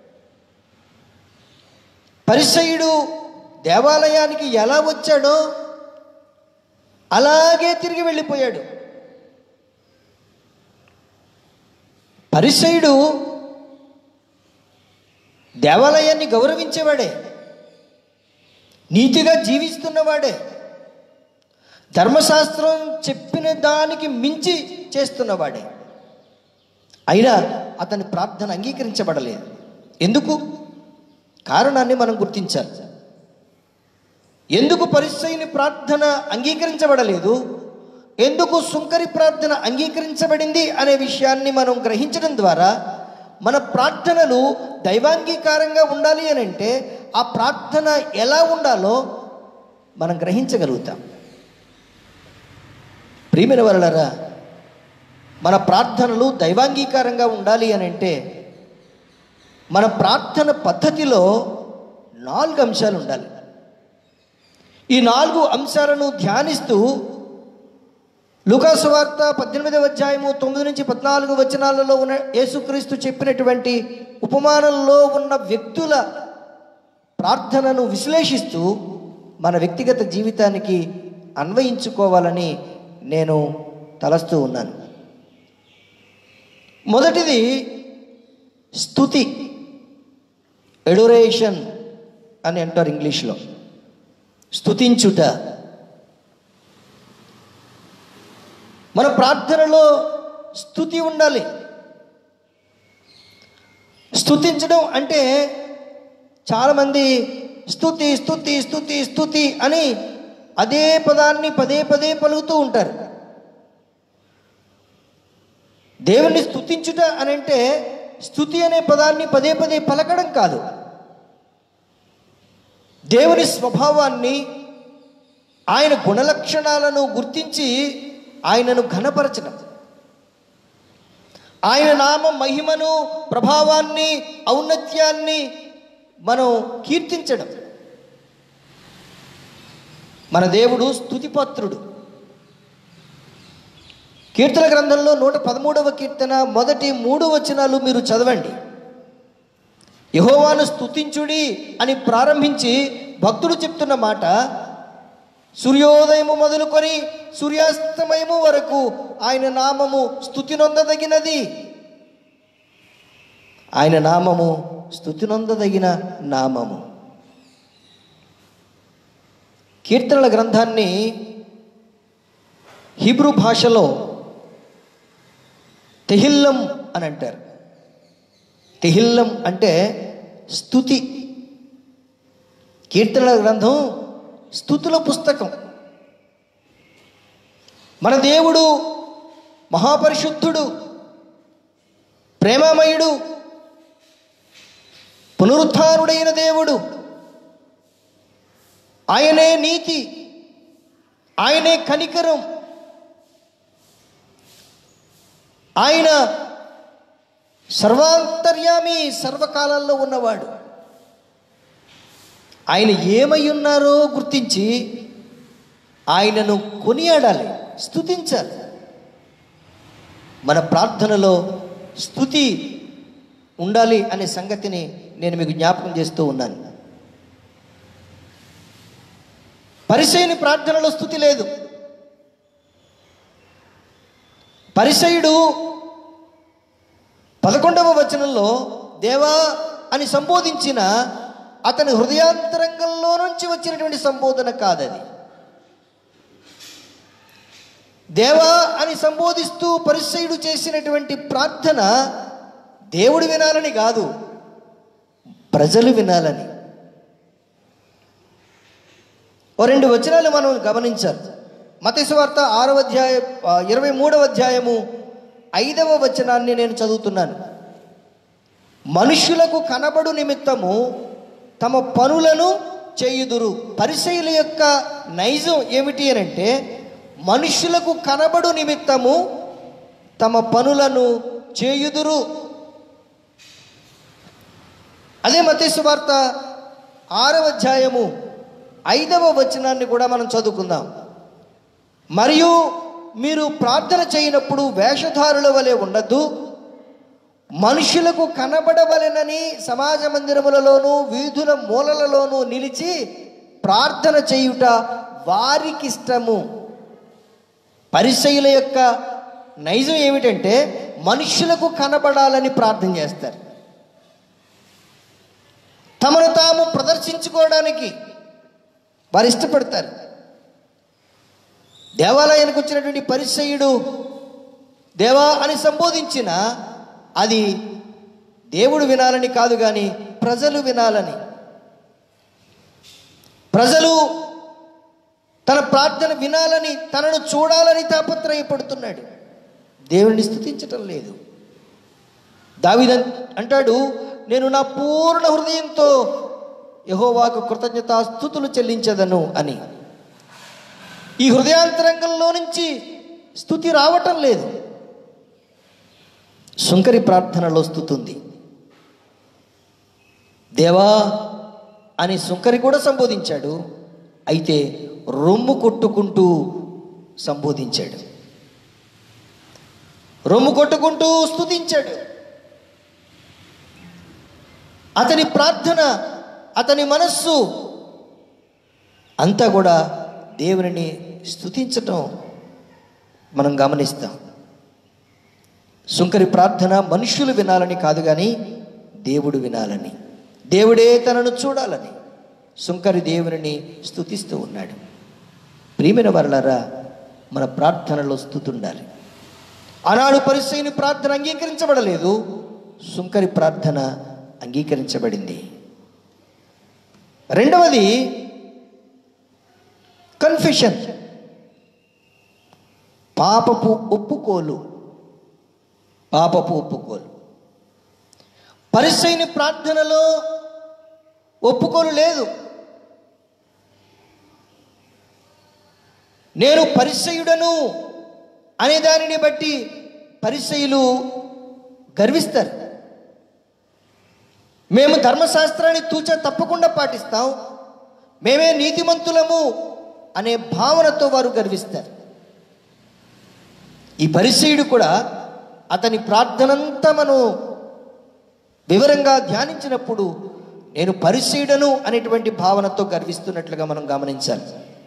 పరిసయుడు దేవాలయానికి ఎలా వచ్చాడో అలాగే తిరిగి వెళ్ళిపోయాడు పరిసయుడు దేవాలయాన్ని గౌరవించేవాడే నీతిగా జీవిస్తున్నవాడే ధర్మశాస్త్రం చెప్పిన దానికి మించి చేస్తున్నవాడే అయినా అతని ప్రార్థన అంగీకరించబడలేదు ఎందుకు కారణాన్ని మనం గుర్తించాలి ఎందుకు పరిస్థితిని ప్రార్థన అంగీకరించబడలేదు ఎందుకు సుంకరి ప్రార్థన అంగీకరించబడింది అనే విషయాన్ని మనం గ్రహించడం ద్వారా మన ప్రార్థనలు దైవాంగీకారంగా ఉండాలి అని అంటే ఆ ప్రార్థన ఎలా ఉండాలో మనం గ్రహించగలుగుతాం ప్రియమైన వరలరా మన ప్రార్థనలు దైవాంగీకారంగా ఉండాలి అని అంటే మన ప్రార్థన పద్ధతిలో నాలుగు అంశాలు ఉండాలి ఈ నాలుగు అంశాలను ధ్యానిస్తూ లుకాసు వార్త పద్దెనిమిదవ అధ్యాయము తొమ్మిది నుంచి పద్నాలుగు వచనాలలో ఉన్న యేసుక్రీస్తు చెప్పినటువంటి ఉపమానంలో ఉన్న వ్యక్తుల ప్రార్థనను విశ్లేషిస్తూ మన వ్యక్తిగత జీవితానికి అన్వయించుకోవాలని నేను తలస్తూ ఉన్నాను మొదటిది స్థుతి ఎడోరేషన్ అని అంటారు ఇంగ్లీష్లో స్థుతించుట మన ప్రార్థనలో స్థుతి ఉండాలి స్థుతించడం అంటే చాలామంది స్థుతి స్థుతి స్థుతి స్థుతి అని అదే పదాన్ని పదే పదే పలుకుతూ ఉంటారు దేవుణ్ణి స్థుతించుట అని అంటే స్థుతి అనే పదాన్ని పదే పదే పలకడం కాదు దేవుని స్వభావాన్ని ఆయన గుణలక్షణాలను గుర్తించి ఆయనను ఘనపరచడం ఆయన నామ మహిమను ప్రభావాన్ని ఔన్నత్యాన్ని మనం కీర్తించడం మన దేవుడు స్థుతిపత్రుడు కీర్తన గ్రంథంలో నూట పదమూడవ కీర్తన మొదటి మూడు వచనాలు మీరు చదవండి యహోవాను స్తుతించుడి అని ప్రారంభించి భక్తుడు చెప్తున్న మాట సూర్యోదయము మొదలుకొని సూర్యాస్తమయము వరకు ఆయన నామము స్తుతి నొందదగినది ఆయన నామము స్తుతి నొందదగిన నామము కీర్తనల గ్రంథాన్ని హిబ్రూ భాషలో తెహిల్లం అని అంటారు తెహిల్లం అంటే స్థుతి కీర్తనల గ్రంథం స్థుతుల పుస్తకం మన దేవుడు మహాపరిశుద్ధుడు ప్రేమమయుడు పునరుత్డైన దేవుడు ఆయనే నీతి ఆయనే కనికరం ఆయన సర్వాంతర్యామి సర్వకాలాల్లో ఉన్నవాడు ఆయన ఏమై ఉన్నారో గుర్తించి ఆయనను కొనియాడాలి స్తుతించాలి మన ప్రార్థనలో స్థుతి ఉండాలి అనే సంగతిని నేను మీకు జ్ఞాపకం చేస్తూ ఉన్నాను పరిసయుని ప్రార్థనలో స్థుతి లేదు పరిసయుడు పదకొండవ వచనంలో దేవా అని సంబోధించిన అతని హృదయాంతరంగంలో నుంచి వచ్చినటువంటి సంబోధన కాదది దేవా అని సంబోధిస్తూ పరిసయుడు చేసినటువంటి ప్రార్థన దేవుడు వినాలని కాదు ప్రజలు వినాలని ఓ రెండు వచనాలు మనం గమనించాలి మతేశ్వార్త ఆరవ అధ్యాయ ఆ, ఇరవై మూడవ అధ్యాయము ఐదవ వచనాన్ని నేను చదువుతున్నాను మనుషులకు కనబడు నిమిత్తము తమ పనులను చేయుదురు పరిశైల యొక్క నైజం ఏమిటి అని అంటే మనుషులకు కనబడు నిమిత్తము తమ పనులను చేయుదురు అదే మతేసు వార్త ఆరవ అధ్యాయము ఐదవ వచనాన్ని కూడా మనం చదువుకుందాం మరియు మీరు ప్రార్థన చేయనప్పుడు వేషధారుల వలె ఉండద్దు మనుషులకు కనబడవలెనని సమాజ మందిరములలోనూ వీధుల మూలలలోనూ నిలిచి ప్రార్థన చేయుట వారికిష్టము పరిశైల యొక్క నైజం ఏమిటంటే మనుషులకు కనబడాలని ప్రార్థన చేస్తారు తమను తాము ప్రదర్శించుకోవడానికి వారు ఇష్టపడతారు దేవాలయానికి వచ్చినటువంటి పరిచయుడు దేవా అని సంబోధించిన అది దేవుడు వినాలని కాదు కానీ ప్రజలు వినాలని ప్రజలు తన ప్రార్థన వినాలని తనను చూడాలని తాపత్రయపడుతున్నాడు దేవుడిని స్థుతించటం లేదు దావిద అంటాడు నేను నా పూర్ణ హృదయంతో యహోవాకు కృతజ్ఞతా స్థుతులు చెల్లించదను అని ఈ హృదయాంతరంగంలో నుంచి స్థుతి రావటం లేదు శుంకరి ప్రార్థనలో స్థుతుంది దేవా అని శుంకరి కూడా సంబోధించాడు అయితే రొమ్ము కొట్టుకుంటూ సంబోధించాడు రొమ్ము కొట్టుకుంటూ స్థుతించాడు అతని ప్రార్థన అతని మనస్సు అంతా కూడా దేవుని స్థుతించటం మనం గమనిస్తాం శుంకరి ప్రార్థన మనుషులు వినాలని కాదు కానీ దేవుడు వినాలని దేవుడే తనను చూడాలని శుంకరి దేవుని స్థుతిస్తూ ఉన్నాడు ప్రియమైన వరలరా మన ప్రార్థనలో స్థుతి ఉండాలి ఆనాడు పరిస్థితిని ప్రార్థన అంగీకరించబడలేదు శుంకరి ప్రార్థన అంగీకరించబడింది రెండవది కన్ఫెషన్ పాపపు ఒప్పుకోలు పాపపు ఒప్పుకోలు పరిసైని ప్రార్థనలో ఒప్పుకోలు లేదు నేను పరిసయుడను అనే దానిని బట్టి పరిసయులు గర్విస్తారు మేము ధర్మశాస్త్రాన్ని తూచ తప్పకుండా పాటిస్తాం మేమే నీతిమంతులము అనే భావనతో వారు గర్విస్తారు ఈ పరిచయుడు కూడా అతని ప్రార్థనంతా మనం వివరంగా ధ్యానించినప్పుడు నేను పరిచయుడను అనేటువంటి భావనతో గర్విస్తున్నట్లుగా మనం గమనించాలి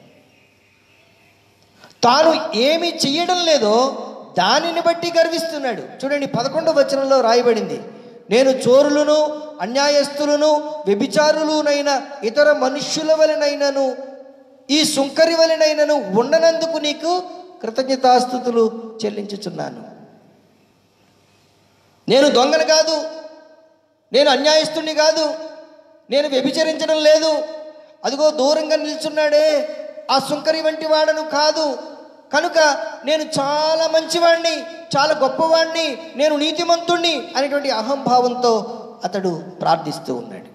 తాను ఏమి చెయ్యడం లేదో దానిని బట్టి గర్విస్తున్నాడు చూడండి పదకొండవ వచనంలో రాయబడింది నేను చోరులను అన్యాయస్తులను వ్యభిచారులునైన ఇతర మనుష్యుల వలనైనను ఈ సుంకరి వలనైనను ఉండనందుకు నీకు కృతజ్ఞతాస్థుతులు చెల్లించుచున్నాను నేను దొంగను కాదు నేను అన్యాయస్తుణ్ణి కాదు నేను వ్యభిచరించడం లేదు అదిగో దూరంగా నిల్చున్నాడే ఆ సుంకరి వంటి వాడను కాదు కనుక నేను చాలా మంచివాణ్ణి చాలా గొప్పవాణ్ణి నేను నీతిమంతుణ్ణి అనేటువంటి అహంభావంతో అతడు ప్రార్థిస్తూ ఉన్నాడు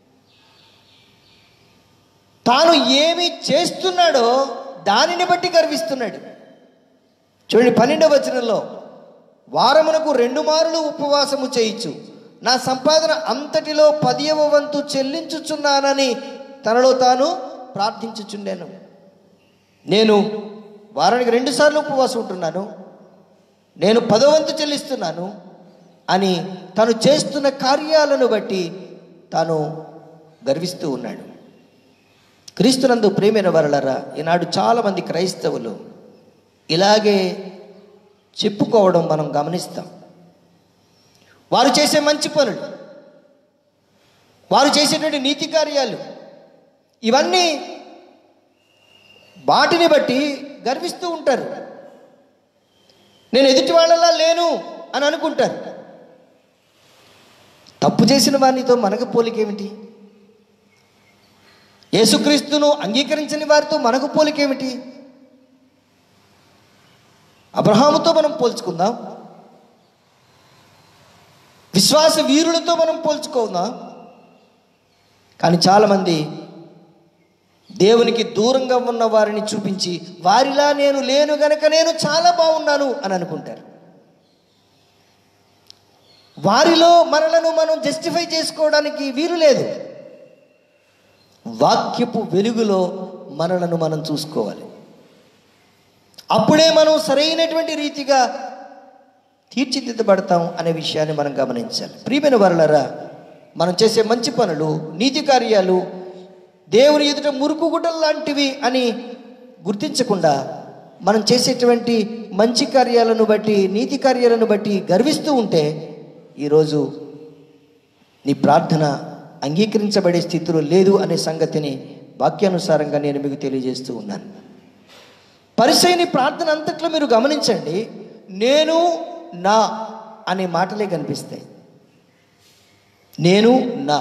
తాను ఏమి చేస్తున్నాడో దానిని బట్టి గర్విస్తున్నాడు చూడండి పన్నెండవ వచనంలో వారమునకు రెండు మారులు ఉపవాసము చేయించు నా సంపాదన అంతటిలో పదియవ వంతు చెల్లించుచున్నానని తనలో తాను ప్రార్థించుచుండాను నేను వారానికి రెండుసార్లు ఉపవాసం ఉంటున్నాను నేను పదో వంతు చెల్లిస్తున్నాను అని తను చేస్తున్న కార్యాలను బట్టి తాను గర్విస్తూ ఉన్నాడు క్రీస్తునందు ప్రేమైన వరలరా ఈనాడు చాలామంది క్రైస్తవులు ఇలాగే చెప్పుకోవడం మనం గమనిస్తాం వారు చేసే మంచి పనులు వారు చేసేటువంటి నీతి కార్యాలు ఇవన్నీ వాటిని బట్టి గర్విస్తూ ఉంటారు నేను ఎదుటి వాళ్ళలా లేను అని అనుకుంటారు తప్పు చేసిన వారితో మనకు పోలికేమిటి యేసుక్రీస్తును అంగీకరించని వారితో మనకు పోలికేమిటి అబ్రహాముతో మనం పోల్చుకుందాం విశ్వాస వీరులతో మనం పోల్చుకుందాం కానీ చాలామంది దేవునికి దూరంగా ఉన్న వారిని చూపించి వారిలా నేను లేను గనక నేను చాలా బాగున్నాను అని అనుకుంటారు వారిలో మనలను మనం జస్టిఫై చేసుకోవడానికి వీలు లేదు వాక్యపు వెలుగులో మనలను మనం చూసుకోవాలి అప్పుడే మనం సరైనటువంటి రీతిగా తీర్చిదిద్దబడతాం అనే విషయాన్ని మనం గమనించాలి ప్రియమైన వరలరా మనం చేసే మంచి పనులు నీతి కార్యాలు దేవుని ఎదుట మురుకు గుడ్డలు లాంటివి అని గుర్తించకుండా మనం చేసేటువంటి మంచి కార్యాలను బట్టి నీతి కార్యాలను బట్టి గర్విస్తూ ఉంటే ఈరోజు నీ ప్రార్థన అంగీకరించబడే స్థితిలో లేదు అనే సంగతిని వాక్యానుసారంగా నేను మీకు తెలియజేస్తూ ఉన్నాను పరిచయని ప్రార్థన అంతట్లో మీరు గమనించండి నేను నా అనే మాటలే కనిపిస్తాయి నేను నా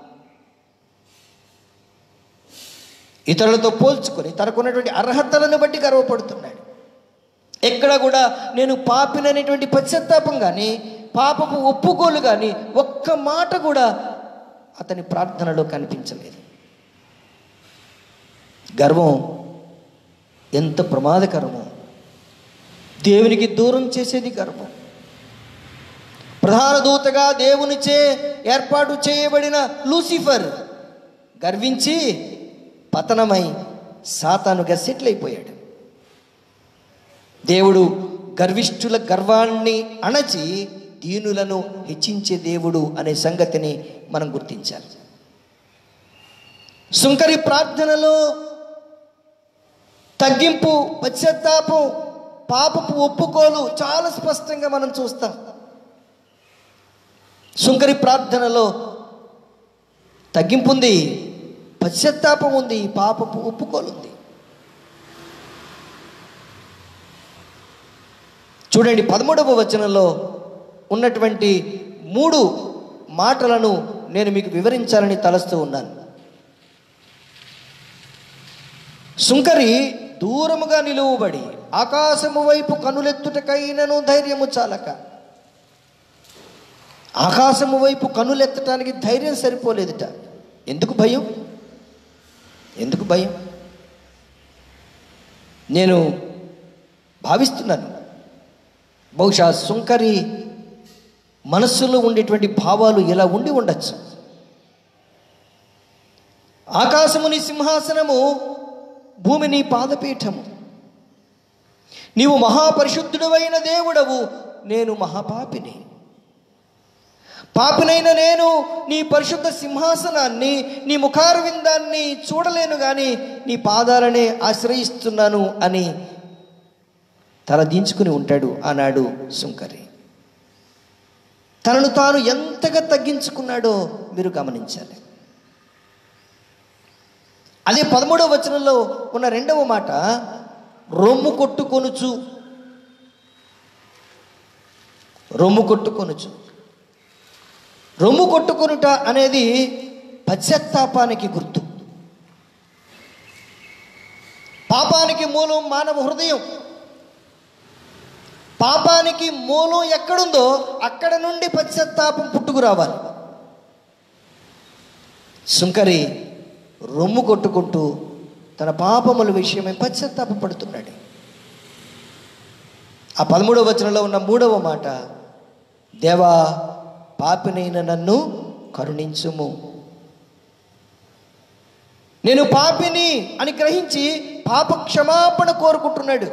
ఇతరులతో పోల్చుకొని తనకున్నటువంటి అర్హతలను బట్టి గర్వపడుతున్నాడు ఎక్కడ కూడా నేను పాపిననేటువంటి పశ్చాత్తాపం కానీ పాపపు ఒప్పుకోలు కానీ ఒక్క మాట కూడా అతని ప్రార్థనలో కనిపించలేదు గర్వం ఎంత ప్రమాదకరమో దేవునికి దూరం చేసేది గర్వం ప్రధాన దూతగా దేవునిచే ఏర్పాటు చేయబడిన లూసిఫర్ గర్వించి పతనమై సాతానుగా సెటిల్ అయిపోయాడు దేవుడు గర్విష్ఠుల గర్వాన్ని అణచి దీనులను హెచ్చించే దేవుడు అనే సంగతిని మనం గుర్తించాలి సుంకరి ప్రార్థనలో తగ్గింపు పశ్చాత్తాపం పాపపు ఒప్పుకోలు చాలా స్పష్టంగా మనం చూస్తాం సుంకరి ప్రార్థనలో తగ్గింపు ఉంది పశ్చాత్తాపం ఉంది పాపపు ఒప్పుకోలు ఉంది చూడండి పదమూడవ వచనంలో ఉన్నటువంటి మూడు మాటలను నేను మీకు వివరించాలని తలస్తూ ఉన్నాను సుంకరి దూరముగా నిలువబడి ఆకాశము వైపు కనులెత్తుటకైనను ధైర్యము చాలక ఆకాశము వైపు కనులెత్తటానికి ధైర్యం సరిపోలేదుట ఎందుకు భయం ఎందుకు భయం నేను భావిస్తున్నాను బహుశా సుంకరి మనస్సులో ఉండేటువంటి భావాలు ఇలా ఉండి ఉండొచ్చు ఆకాశముని సింహాసనము భూమిని పాదపీఠము నీవు మహాపరిశుద్ధుడవైన దేవుడవు నేను మహాపాపిని పాపినైన నేను నీ పరిశుద్ధ సింహాసనాన్ని నీ ముఖారవిందాన్ని చూడలేను గాని నీ పాదాలనే ఆశ్రయిస్తున్నాను అని తలదించుకుని ఉంటాడు ఆనాడు సుంకరి తనను తాను ఎంతగా తగ్గించుకున్నాడో మీరు గమనించాలి అదే పదమూడవ వచనంలో ఉన్న రెండవ మాట రొమ్ము కొట్టుకొనుచు రొమ్ము కొట్టుకొనుచు రొమ్ము కొట్టుకొనుట అనేది పశ్చాత్తాపానికి గుర్తు పాపానికి మూలం మానవ హృదయం పాపానికి మూలం ఎక్కడుందో అక్కడ నుండి పశ్చాత్తాపం పుట్టుకు రావాలి సుంకరి రొమ్ము కొట్టుకుంటూ తన పాపముల విషయమై పశ్చాత్తాపడుతున్నాడు ఆ పదమూడవ వచనంలో ఉన్న మూడవ మాట దేవా పాపినైన నన్ను కరుణించుము నేను పాపిని అని గ్రహించి పాప క్షమాపణ కోరుకుంటున్నాడు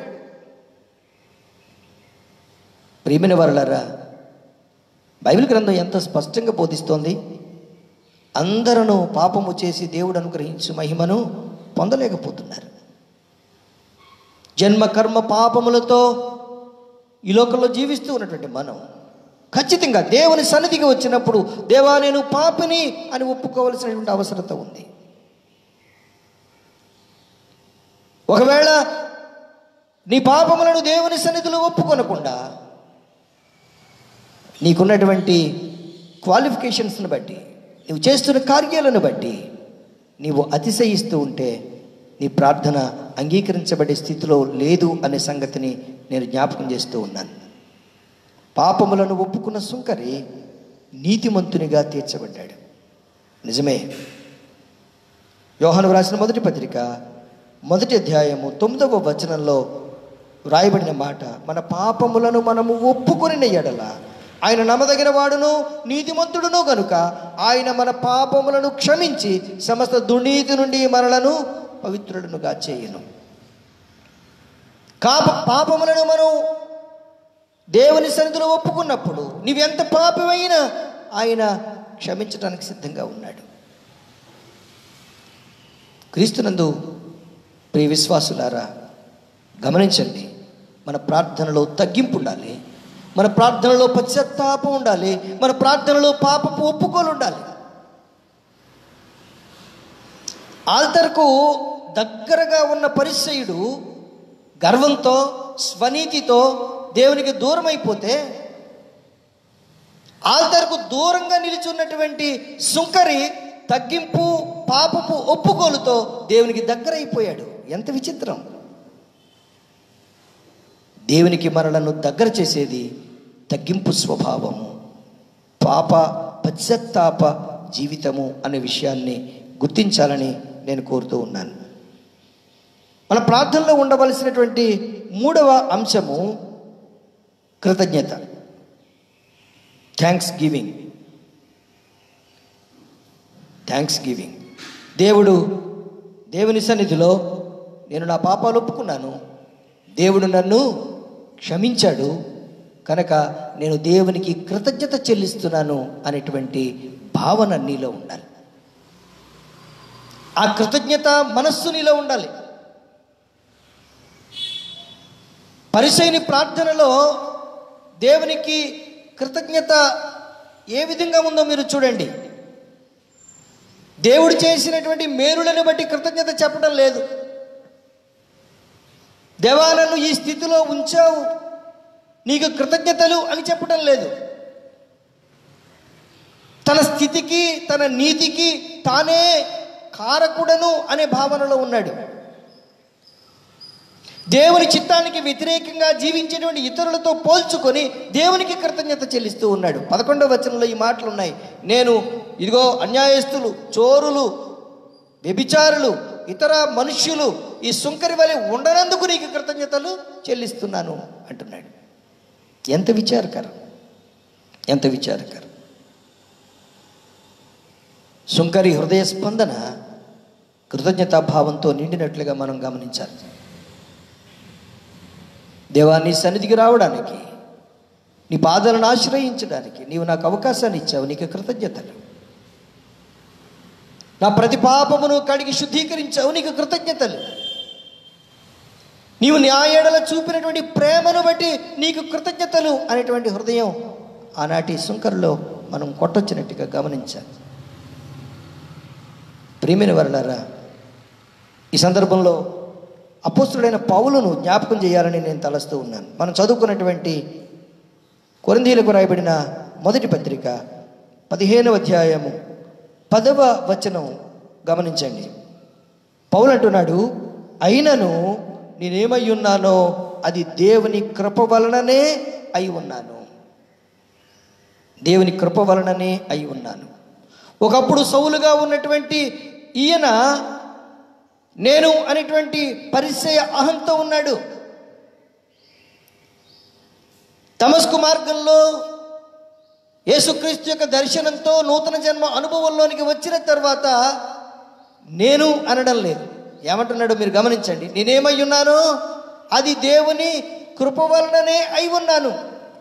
ప్రియమైన వరలరా బైబిల్ గ్రంథం ఎంత స్పష్టంగా బోధిస్తోంది అందరూ పాపము చేసి దేవుడు అనుగ్రహించు మహిమను పొందలేకపోతున్నారు జన్మ కర్మ పాపములతో ఈ లోకంలో జీవిస్తూ ఉన్నటువంటి మనం ఖచ్చితంగా దేవుని సన్నిధికి వచ్చినప్పుడు దేవా నేను పాపిని అని ఒప్పుకోవలసినటువంటి అవసరత ఉంది ఒకవేళ నీ పాపములను దేవుని సన్నిధిలో ఒప్పుకొనకుండా నీకున్నటువంటి క్వాలిఫికేషన్స్ని బట్టి నువ్వు చేస్తున్న కార్యాలను బట్టి నీవు అతిశయిస్తూ ఉంటే నీ ప్రార్థన అంగీకరించబడే స్థితిలో లేదు అనే సంగతిని నేను జ్ఞాపకం చేస్తూ ఉన్నాను పాపములను ఒప్పుకున్న సుంకరి నీతిమంతునిగా తీర్చబడ్డాడు నిజమే యోహాను రాసిన మొదటి పత్రిక మొదటి అధ్యాయము తొమ్మిదవ వచనంలో వ్రాయబడిన మాట మన పాపములను మనము ఒప్పుకొని ఎడల ఆయన నమ్మదగిన వాడును నీతిమంతుడును గనుక ఆయన మన పాపములను క్షమించి సమస్త దుర్నీతి నుండి మనలను పవిత్రుడునుగా చేయను కాప పాపములను మనం దేవుని సన్నిధిలో ఒప్పుకున్నప్పుడు నీవెంత పాపమైనా ఆయన క్షమించడానికి సిద్ధంగా ఉన్నాడు క్రీస్తునందు ప్రియ విశ్వాసులారా గమనించండి మన ప్రార్థనలో తగ్గింపు ఉండాలి మన ప్రార్థనలో పశ్చాత్తాపం ఉండాలి మన ప్రార్థనలో పాపపు ఒప్పుకోలు ఉండాలి ఆల్తర్కు దగ్గరగా ఉన్న పరిచయుడు గర్వంతో స్వనీతితో దేవునికి దూరం అయిపోతే ఆల్తర్కు దూరంగా నిలిచున్నటువంటి సుంకరి తగ్గింపు పాపపు ఒప్పుకోలుతో దేవునికి దగ్గర అయిపోయాడు ఎంత విచిత్రం దేవునికి మనలను దగ్గర చేసేది తగ్గింపు స్వభావము పాప పశ్చాత్తాప జీవితము అనే విషయాన్ని గుర్తించాలని నేను కోరుతూ ఉన్నాను మన ప్రార్థనలో ఉండవలసినటువంటి మూడవ అంశము కృతజ్ఞత థ్యాంక్స్ గివింగ్ థ్యాంక్స్ గివింగ్ దేవుడు దేవుని సన్నిధిలో నేను నా పాపాలు ఒప్పుకున్నాను దేవుడు నన్ను క్షమించాడు కనుక నేను దేవునికి కృతజ్ఞత చెల్లిస్తున్నాను అనేటువంటి భావన నీలో ఉండాలి ఆ కృతజ్ఞత మనస్సు నీలో ఉండాలి పరిచయని ప్రార్థనలో దేవునికి కృతజ్ఞత ఏ విధంగా ఉందో మీరు చూడండి దేవుడు చేసినటువంటి మేలులను బట్టి కృతజ్ఞత చెప్పడం లేదు దేవా నన్ను ఈ స్థితిలో ఉంచావు నీకు కృతజ్ఞతలు అని చెప్పడం లేదు తన స్థితికి తన నీతికి తానే కారకుడను అనే భావనలో ఉన్నాడు దేవుని చిత్తానికి వ్యతిరేకంగా జీవించేటువంటి ఇతరులతో పోల్చుకొని దేవునికి కృతజ్ఞత చెల్లిస్తూ ఉన్నాడు పదకొండవ వచనంలో ఈ మాటలు ఉన్నాయి నేను ఇదిగో అన్యాయస్తులు చోరులు వ్యభిచారులు ఇతర మనుష్యులు ఈ సుంకరి వలె ఉండనందుకు నీకు కృతజ్ఞతలు చెల్లిస్తున్నాను అంటున్నాడు ఎంత విచారకరం ఎంత విచారకరం సుంకరి హృదయ స్పందన కృతజ్ఞతాభావంతో నిండినట్లుగా మనం గమనించాలి దేవా నీ సన్నిధికి రావడానికి నీ పాదాలను ఆశ్రయించడానికి నీవు నాకు అవకాశాన్ని ఇచ్చావు నీకు కృతజ్ఞతలు నా ప్రతి పాపమును కడిగి శుద్ధీకరించావు నీకు కృతజ్ఞతలు నీవు న్యాయడల చూపినటువంటి ప్రేమను బట్టి నీకు కృతజ్ఞతలు అనేటువంటి హృదయం ఆనాటి సుంకరులో మనం కొట్టొచ్చినట్టుగా గమనించాలి ప్రియమైన వరలారా ఈ సందర్భంలో అపోస్తుడైన పౌలును జ్ఞాపకం చేయాలని నేను తలస్తూ ఉన్నాను మనం చదువుకున్నటువంటి కొరిందీలకు రాయబడిన మొదటి పత్రిక పదిహేనవ అధ్యాయము పదవ వచనం గమనించండి పౌలు అంటున్నాడు అయినను నేనేమై ఉన్నానో అది దేవుని కృప వలననే అయి ఉన్నాను దేవుని కృప వలననే అయి ఉన్నాను ఒకప్పుడు సౌలుగా ఉన్నటువంటి ఈయన నేను అనేటువంటి పరిచయ అహంతో ఉన్నాడు తమస్కు మార్గంలో యేసుక్రీస్తు యొక్క దర్శనంతో నూతన జన్మ అనుభవంలోనికి వచ్చిన తర్వాత నేను అనడం లేదు ఏమంటున్నాడు మీరు గమనించండి నేనేమై ఉన్నానో అది దేవుని కృప వలననే అయి ఉన్నాను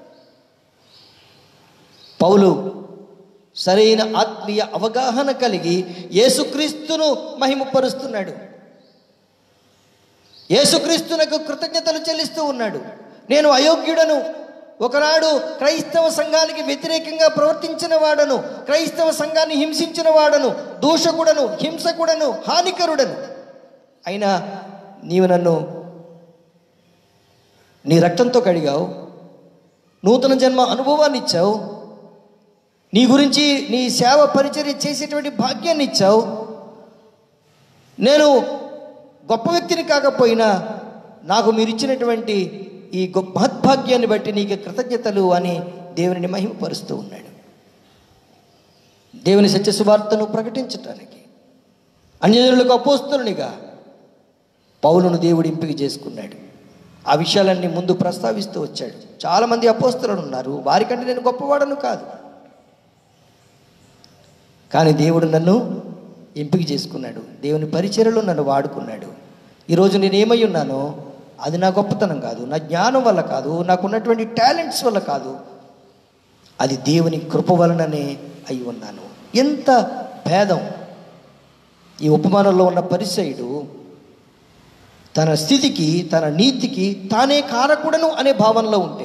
పౌలు సరైన ఆత్మీయ అవగాహన కలిగి యేసుక్రీస్తును మహిమపరుస్తున్నాడు యేసుక్రీస్తునకు కృతజ్ఞతలు చెల్లిస్తూ ఉన్నాడు నేను అయోగ్యుడను ఒకనాడు క్రైస్తవ సంఘానికి వ్యతిరేకంగా ప్రవర్తించిన వాడను క్రైస్తవ సంఘాన్ని హింసించిన వాడను దూషకుడను హింసకుడను హానికరుడను అయినా నీవు నన్ను నీ రక్తంతో కడిగావు నూతన జన్మ అనుభవాన్ని ఇచ్చావు నీ గురించి నీ సేవ పరిచర్య చేసేటువంటి భాగ్యాన్ని ఇచ్చావు నేను గొప్ప వ్యక్తిని కాకపోయినా నాకు మీరు ఇచ్చినటువంటి ఈ గొప్ప మహద్భాగ్యాన్ని బట్టి నీకు కృతజ్ఞతలు అని దేవుని మహిమపరుస్తూ ఉన్నాడు దేవుని సత్య సువార్తను ప్రకటించటానికి అన్యజనులకు అపోస్తులునిగా పౌలును దేవుడు ఎంపిక చేసుకున్నాడు ఆ విషయాలన్నీ ముందు ప్రస్తావిస్తూ వచ్చాడు చాలామంది అపోస్తులు ఉన్నారు వారికంటే నేను గొప్పవాడను కాదు కానీ దేవుడు నన్ను ఎంపిక చేసుకున్నాడు దేవుని పరిచర్యలో నన్ను వాడుకున్నాడు ఈరోజు నేను ఏమై ఉన్నానో అది నా గొప్పతనం కాదు నా జ్ఞానం వల్ల కాదు నాకున్నటువంటి టాలెంట్స్ వల్ల కాదు అది దేవుని కృప వలననే అయి ఉన్నాను ఎంత భేదం ఈ ఉపమానంలో ఉన్న పరిచయుడు తన స్థితికి తన నీతికి తానే కారకుడను అనే భావనలో ఉంటే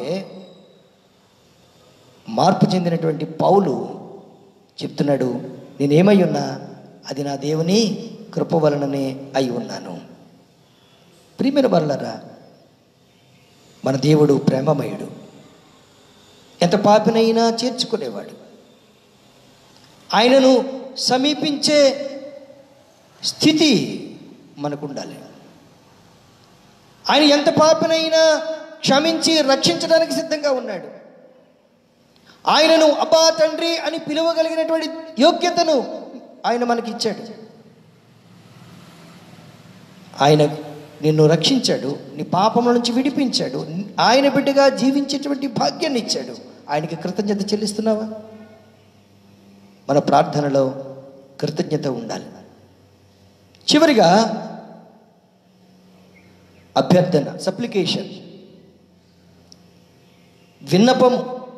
మార్పు చెందినటువంటి పౌలు చెప్తున్నాడు నేనేమై ఉన్నా అది నా దేవుని కృప వలననే అయి ఉన్నాను ప్రియమైన వల్లరా మన దేవుడు ప్రేమమయుడు ఎంత పాపినైనా చేర్చుకునేవాడు ఆయనను సమీపించే స్థితి మనకు ఉండాలి ఆయన ఎంత పాపినైనా క్షమించి రక్షించడానికి సిద్ధంగా ఉన్నాడు ఆయనను అబ్బా తండ్రి అని పిలువగలిగినటువంటి యోగ్యతను ఆయన మనకి ఇచ్చాడు ఆయన నిన్ను రక్షించాడు నీ పాపముల నుంచి విడిపించాడు ఆయన బిడ్డగా జీవించేటువంటి భాగ్యాన్ని ఇచ్చాడు ఆయనకి కృతజ్ఞత చెల్లిస్తున్నావా మన ప్రార్థనలో కృతజ్ఞత ఉండాలి చివరిగా అభ్యర్థన సప్లికేషన్ విన్నపం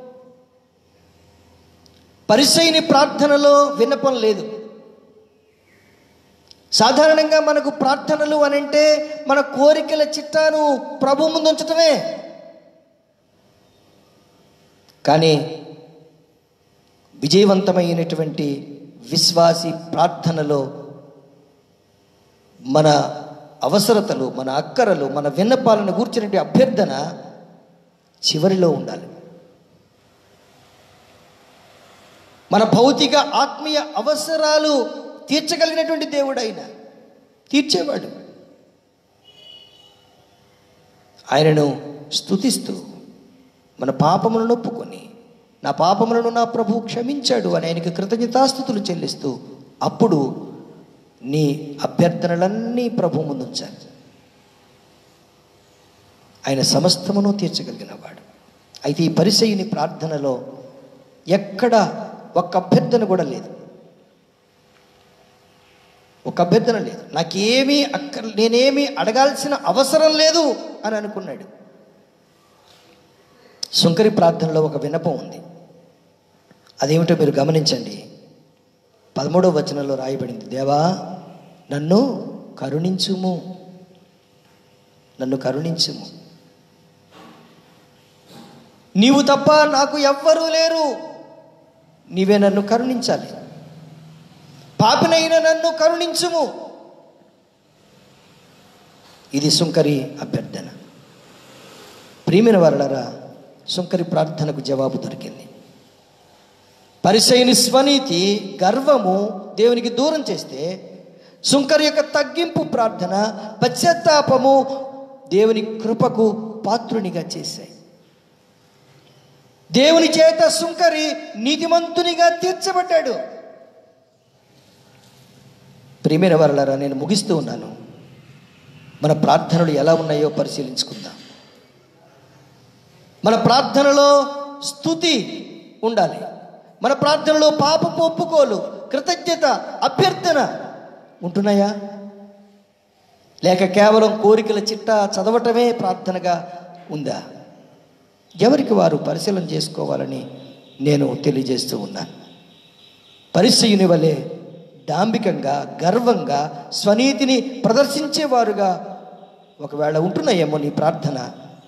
పరిసైని ప్రార్థనలో విన్నపం లేదు సాధారణంగా మనకు ప్రార్థనలు అనంటే మన కోరికల చిట్టాను ప్రభు ముందు ఉంచటమే కానీ విజయవంతమైనటువంటి విశ్వాసి ప్రార్థనలో మన అవసరతలు మన అక్కరలు మన విన్నపాలను కూర్చున్నటువంటి అభ్యర్థన చివరిలో ఉండాలి మన భౌతిక ఆత్మీయ అవసరాలు తీర్చగలిగినటువంటి దేవుడు ఆయన తీర్చేవాడు ఆయనను స్తుతిస్తూ మన పాపములను ఒప్పుకొని నా పాపములను నా ప్రభు క్షమించాడు అని ఆయనకి కృతజ్ఞతాస్థుతులు చెల్లిస్తూ అప్పుడు నీ అభ్యర్థనలన్నీ ప్రభు ముందుంచాలి ఆయన సమస్తమును తీర్చగలిగిన వాడు అయితే ఈ పరిసయుని ప్రార్థనలో ఎక్కడ ఒక్క అభ్యర్థన కూడా లేదు ఒక అభ్యర్థన లేదు నాకేమీ అక్క నేనేమీ అడగాల్సిన అవసరం లేదు అని అనుకున్నాడు సుంకరి ప్రార్థనలో ఒక విన్నపం ఉంది అదేమిటో మీరు గమనించండి పదమూడవ వచనంలో రాయబడింది దేవా నన్ను కరుణించుము నన్ను కరుణించుము నీవు తప్ప నాకు ఎవ్వరూ లేరు నీవే నన్ను కరుణించాలి పాపినైన నన్ను కరుణించుము ఇది సుంకరి అభ్యర్థన ప్రియమైన వరలరా సుంకరి ప్రార్థనకు జవాబు దొరికింది పరిసైని స్వనీతి గర్వము దేవునికి దూరం చేస్తే సుంకరి యొక్క తగ్గింపు ప్రార్థన పశ్చాత్తాపము దేవుని కృపకు పాత్రునిగా చేశాయి దేవుని చేత సుంకరి నీతిమంతునిగా తీర్చబడ్డాడు ప్రియమైన వరలరా నేను ముగిస్తూ ఉన్నాను మన ప్రార్థనలు ఎలా ఉన్నాయో పరిశీలించుకుందాం మన ప్రార్థనలో స్థుతి ఉండాలి మన ప్రార్థనలో పాపపు ఒప్పుకోలు కృతజ్ఞత అభ్యర్థన ఉంటున్నాయా లేక కేవలం కోరికల చిట్టా చదవటమే ప్రార్థనగా ఉందా ఎవరికి వారు పరిశీలన చేసుకోవాలని నేను తెలియజేస్తూ ఉన్నాను పరిచయుని వలె డాంబికంగా గర్వంగా స్వనీతిని ప్రదర్శించేవారుగా ఒకవేళ ఉంటున్నాయేమో నీ ప్రార్థన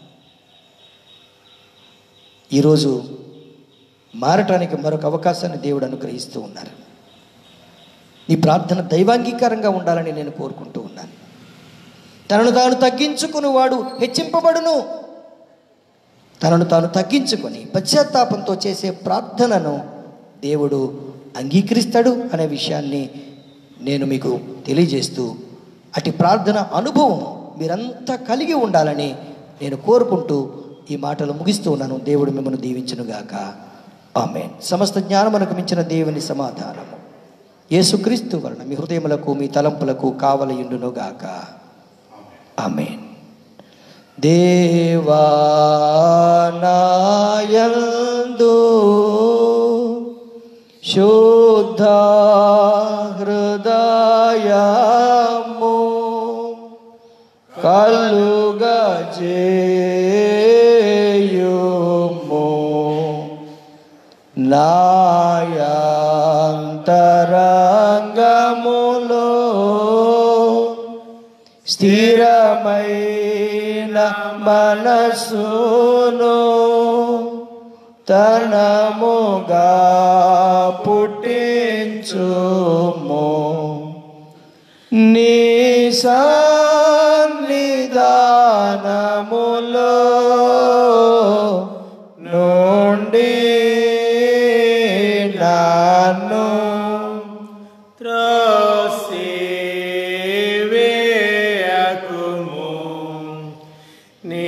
ఈరోజు మారటానికి మరొక అవకాశాన్ని దేవుడు అనుగ్రహిస్తూ ఉన్నారు నీ ప్రార్థన దైవాంగీకారంగా ఉండాలని నేను కోరుకుంటూ ఉన్నాను తనను తాను తగ్గించుకుని వాడు హెచ్చింపబడును తనను తాను తగ్గించుకొని పశ్చాత్తాపంతో చేసే ప్రార్థనను దేవుడు అంగీకరిస్తాడు అనే విషయాన్ని నేను మీకు తెలియజేస్తూ అటు ప్రార్థన అనుభవం మీరంతా కలిగి ఉండాలని నేను కోరుకుంటూ ఈ మాటలు ముగిస్తూ ఉన్నాను దేవుడు మిమ్మల్ని దీవించునుగాక ఆమె సమస్త జ్ఞానమునకు మించిన దేవుని సమాధానము యేసుక్రీస్తు వలన మీ హృదయములకు మీ తలంపులకు కావలయుండునుగాక ఆమెన్ దేవానాయందు శుద్ధ హృదయము కలుగజేయుము నాయాంతరంగములో స్థిరమైన మనసును తనముగా పుట్టించుము నీ సన్నిధానములో నుండి నన్ను త్రోసివేయకుము నీ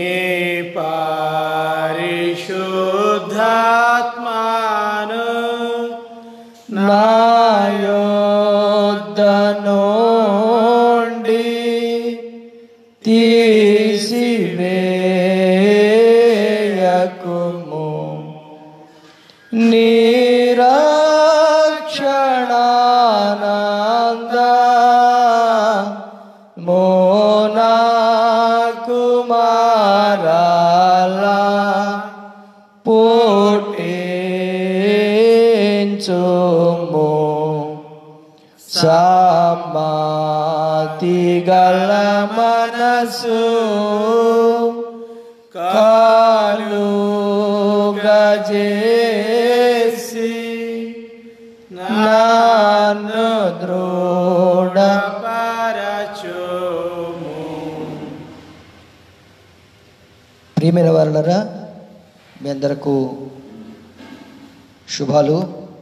పరిశుద్ధాత్మాను నాయోద్దనుండి తీసివేయకుము నిరక్షణానంద మోనా కుమారాలా పుట్టించుము సమాతి గల మనసు కాలుగజేసి నన్ను దృఢ పరచుము ప్రియమైన వారులరా మీ అందరకు శుభాలు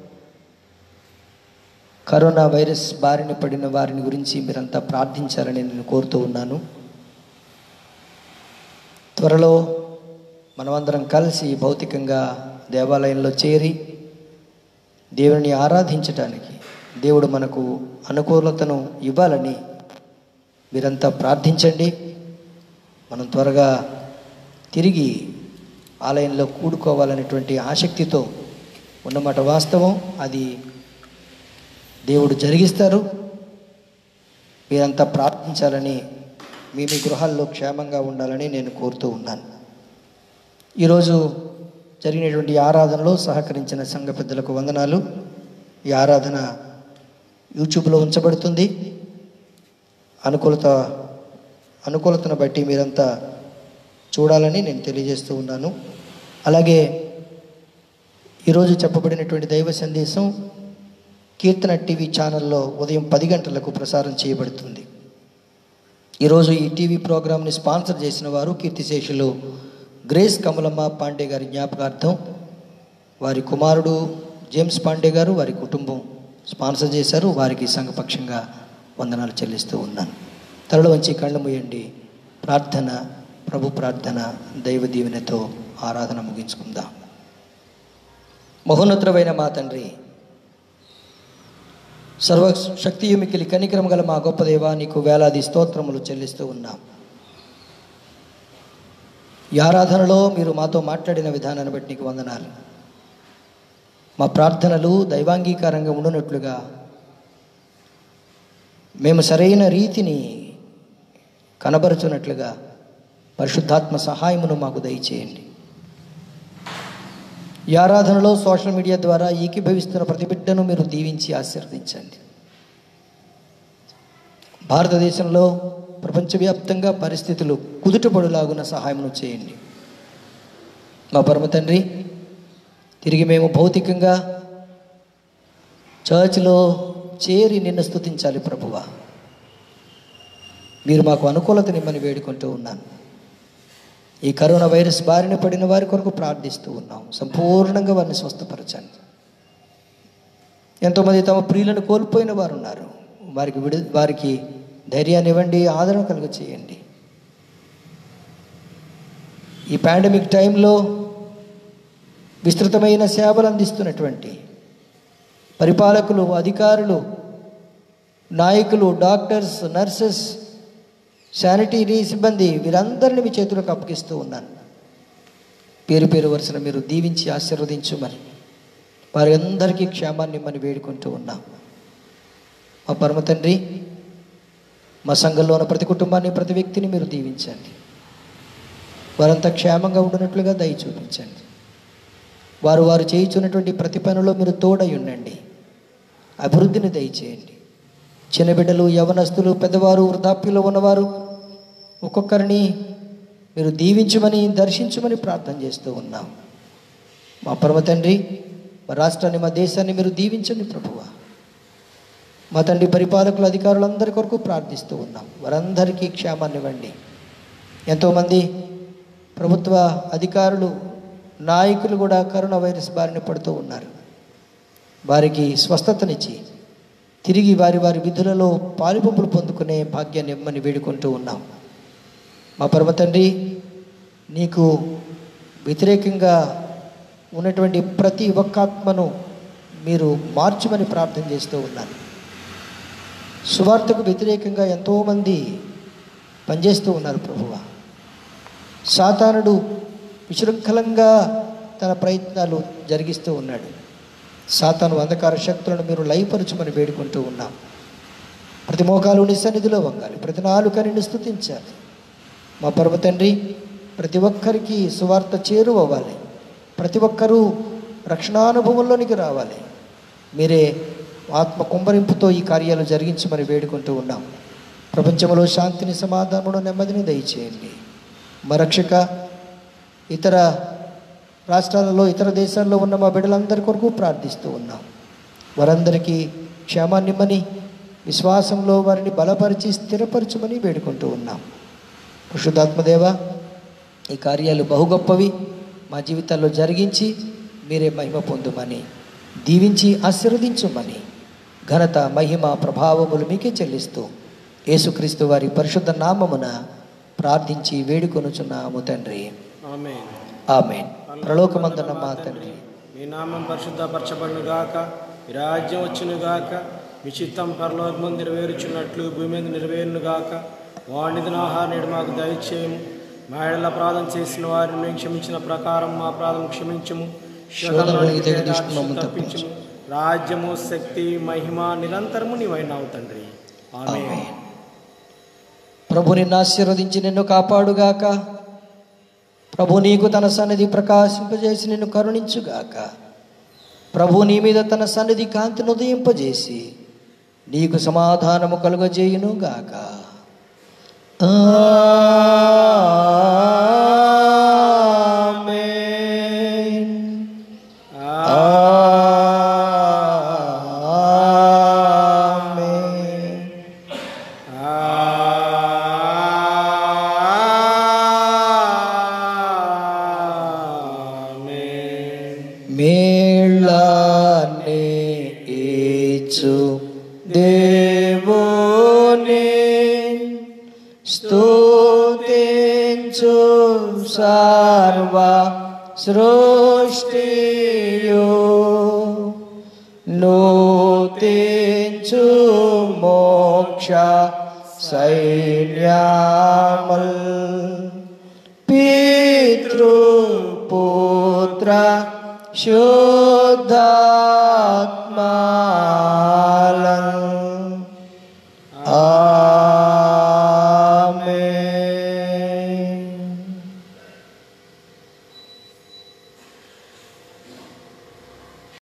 కరోనా వైరస్ బారిన పడిన వారిని గురించి మీరంతా ప్రార్థించాలని నేను కోరుతూ ఉన్నాను త్వరలో మనమందరం కలిసి భౌతికంగా దేవాలయంలో చేరి దేవుని ఆరాధించటానికి దేవుడు మనకు అనుకూలతను ఇవ్వాలని మీరంతా ప్రార్థించండి మనం త్వరగా తిరిగి ఆలయంలో కూడుకోవాలనేటువంటి ఆసక్తితో ఉన్నమాట వాస్తవం అది దేవుడు జరిగిస్తారు మీరంతా ప్రార్థించాలని మీ మీ గృహాల్లో క్షేమంగా ఉండాలని నేను కోరుతూ ఉన్నాను ఈరోజు జరిగినటువంటి ఈ ఆరాధనలో సహకరించిన సంఘ పెద్దలకు వందనాలు ఈ ఆరాధన యూట్యూబ్లో ఉంచబడుతుంది అనుకూలత అనుకూలతను బట్టి మీరంతా చూడాలని నేను తెలియజేస్తూ ఉన్నాను అలాగే ఈరోజు చెప్పబడినటువంటి దైవ సందేశం కీర్తన టీవీ ఛానల్లో ఉదయం పది గంటలకు ప్రసారం చేయబడుతుంది ఈరోజు ఈ టీవీ ప్రోగ్రామ్ని స్పాన్సర్ చేసిన వారు కీర్తిశేషులు గ్రేస్ కమలమ్మ పాండే గారి జ్ఞాపకార్థం వారి కుమారుడు జేమ్స్ పాండే గారు వారి కుటుంబం స్పాన్సర్ చేశారు వారికి సంఘపక్షంగా వందనాలు చెల్లిస్తూ ఉన్నాను తరలో వంచి కళ్ళు మూయండి ప్రార్థన ప్రభు ప్రార్థన దైవ దీవెనతో ఆరాధన ముగించుకుందాం మహోన్నతమైన మా తండ్రి సర్వశక్తియు మిక్కిలి కనికరం గల మా గొప్ప దేవా నీకు వేలాది స్తోత్రములు చెల్లిస్తూ ఉన్నాం ఈ ఆరాధనలో మీరు మాతో మాట్లాడిన విధానాన్ని బట్టి నీకు వందనాలు మా ప్రార్థనలు దైవాంగీకారంగా ఉండునట్లుగా మేము సరైన రీతిని కనబరుచున్నట్లుగా పరిశుద్ధాత్మ సహాయమును మాకు దయచేయండి ఈ ఆరాధనలో సోషల్ మీడియా ద్వారా ఏకీభవిస్తున్న ప్రతి బిడ్డను మీరు దీవించి ఆశీర్వదించండి భారతదేశంలో ప్రపంచవ్యాప్తంగా పరిస్థితులు కుదుటపడులాగున సహాయమును చేయండి మా పరమ తండ్రి తిరిగి మేము భౌతికంగా చర్చ్లో చేరి నిన్ను స్తుతించాలి ప్రభువా మీరు మాకు అనుకూలతనిమ్మని వేడుకుంటూ ఉన్నాను ఈ కరోనా వైరస్ బారిన పడిన వారి కొరకు ప్రార్థిస్తూ ఉన్నాం సంపూర్ణంగా వారిని స్వస్థపరచండి ఎంతోమంది తమ ప్రియులను కోల్పోయిన వారు ఉన్నారు వారికి విడు వారికి ధైర్యాన్ని ఇవ్వండి ఆదరణ కలుగ చేయండి ఈ పాండమిక్ టైంలో విస్తృతమైన సేవలు అందిస్తున్నటువంటి పరిపాలకులు అధికారులు నాయకులు డాక్టర్స్ నర్సెస్ శానిటరీ సిబ్బంది వీరందరిని మీ చేతులకు అప్పగిస్తూ ఉన్నాను పేరు పేరు వరుసన మీరు దీవించి ఆశీర్వదించుమని వారి అందరికీ క్షేమాన్ని ఇమ్మని వేడుకుంటూ ఉన్నాం మా పరమ తండ్రి మా సంఘంలో ఉన్న ప్రతి కుటుంబాన్ని ప్రతి వ్యక్తిని మీరు దీవించండి వారంతా క్షేమంగా ఉండినట్లుగా దయ చూపించండి వారు వారు చేయించున్నటువంటి ప్రతి పనిలో మీరు తోడై ఉండండి అభివృద్ధిని దయచేయండి చిన్న బిడ్డలు యవనస్తులు పెద్దవారు వృద్ధాప్యంలో ఉన్నవారు ఒక్కొక్కరిని మీరు దీవించమని దర్శించమని ప్రార్థన చేస్తూ ఉన్నాం మా పరమ తండ్రి మా రాష్ట్రాన్ని మా దేశాన్ని మీరు దీవించండి ప్రభువా మా తండ్రి పరిపాలకులు అధికారులందరి కొరకు ప్రార్థిస్తూ ఉన్నాం వారందరికీ క్షేమాన్ని ఇవ్వండి ఎంతోమంది ప్రభుత్వ అధికారులు నాయకులు కూడా కరోనా వైరస్ బారిన పడుతూ ఉన్నారు వారికి స్వస్థతనిచ్చి తిరిగి వారి వారి విధులలో పాలుపంపులు పొందుకునే భాగ్యాన్ని ఇమ్మని వేడుకుంటూ ఉన్నాం మా పరమ తండ్రి నీకు వ్యతిరేకంగా ఉన్నటువంటి ప్రతి ఒక్క ఆత్మను మీరు మార్చమని ప్రార్థన చేస్తూ ఉన్నాను సువార్తకు వ్యతిరేకంగా ఎంతోమంది పనిచేస్తూ ఉన్నారు ప్రభువ సాతానుడు విశృంఖలంగా తన ప్రయత్నాలు జరిగిస్తూ ఉన్నాడు సాతాను అంధకార శక్తులను మీరు లయపరచమని వేడుకుంటూ ఉన్నాం ప్రతి మోకాలు నీ సన్నిధిలో వంగాలి ప్రతి నాలుక నిన్ను స్థుతించాలి మా పరమ తండ్రి ప్రతి ఒక్కరికి సువార్త చేరువవ్వాలి ప్రతి ఒక్కరూ రక్షణానుభవంలోనికి రావాలి మీరే ఆత్మ కుంభరింపుతో ఈ కార్యాలు జరిగించమని వేడుకుంటూ ఉన్నాం ప్రపంచంలో శాంతిని సమాధానమును నెమ్మదిని దయచేయండి మా రక్షక ఇతర రాష్ట్రాలలో ఇతర దేశాల్లో ఉన్న మా బిడ్డలందరి కొరకు ప్రార్థిస్తూ ఉన్నాం వారందరికీ క్షేమాన్నిమ్మని విశ్వాసంలో వారిని బలపరిచి స్థిరపరచమని వేడుకుంటూ ఉన్నాం పురుషుదాత్మదేవ ఈ కార్యాలు బహు గొప్పవి మా జీవితాల్లో జరిగించి మీరే మహిమ పొందుమని దీవించి ఆశీర్వదించుమని ఘనత మహిమ ప్రభావములు మీకే చెల్లిస్తూ యేసుక్రీస్తు వారి పరిశుద్ధ నామమున ప్రార్థించి వేడుకొనుచున్నాము తండ్రి ఆమేన్ ఆమెన్ ప్రలోకమందున్న మా తండ్రి మీ నామం పరిశుద్ధపరచబడును గాక మీ రాజ్యం వచ్చును గాక మీ చిత్తం పరలోకము నెరవేరుచున్నట్లు భూమి మీద నెరవేరును గాక వాణిదిన ఆహారం నేడు మాకు దయచేయము మా ఎడల ప్రార్థన చేసిన వారిని మేము క్షమించిన ప్రకారం మా ప్రార్థన క్షమించము శోధనలోనికి తెగ దుష్టుని మమ్ము తప్పించము రాజ్యము శక్తి మహిమ నిరంతరము నీవైనావు తండ్రి ఆమె ప్రభు నిన్ను ఆశీర్వదించి నిన్ను కాపాడుగాక ప్రభు నీకు తన సన్నిధి ప్రకాశింపజేసి నిన్ను కరుణించుగాక ప్రభు నీ మీద తన సన్నిధి కాంతిని ఉదయింపజేసి నీకు సమాధానము కలుగజేయును గాక ఆమేన్. ఆమేన్. మేళాన్ని ఇచ్చు దేవుని స్తుతించు సర్వ సృష్టియు నూతించు మోక్ష సైన్యామల్ పితృపుత్ర శుద్ధాత్మ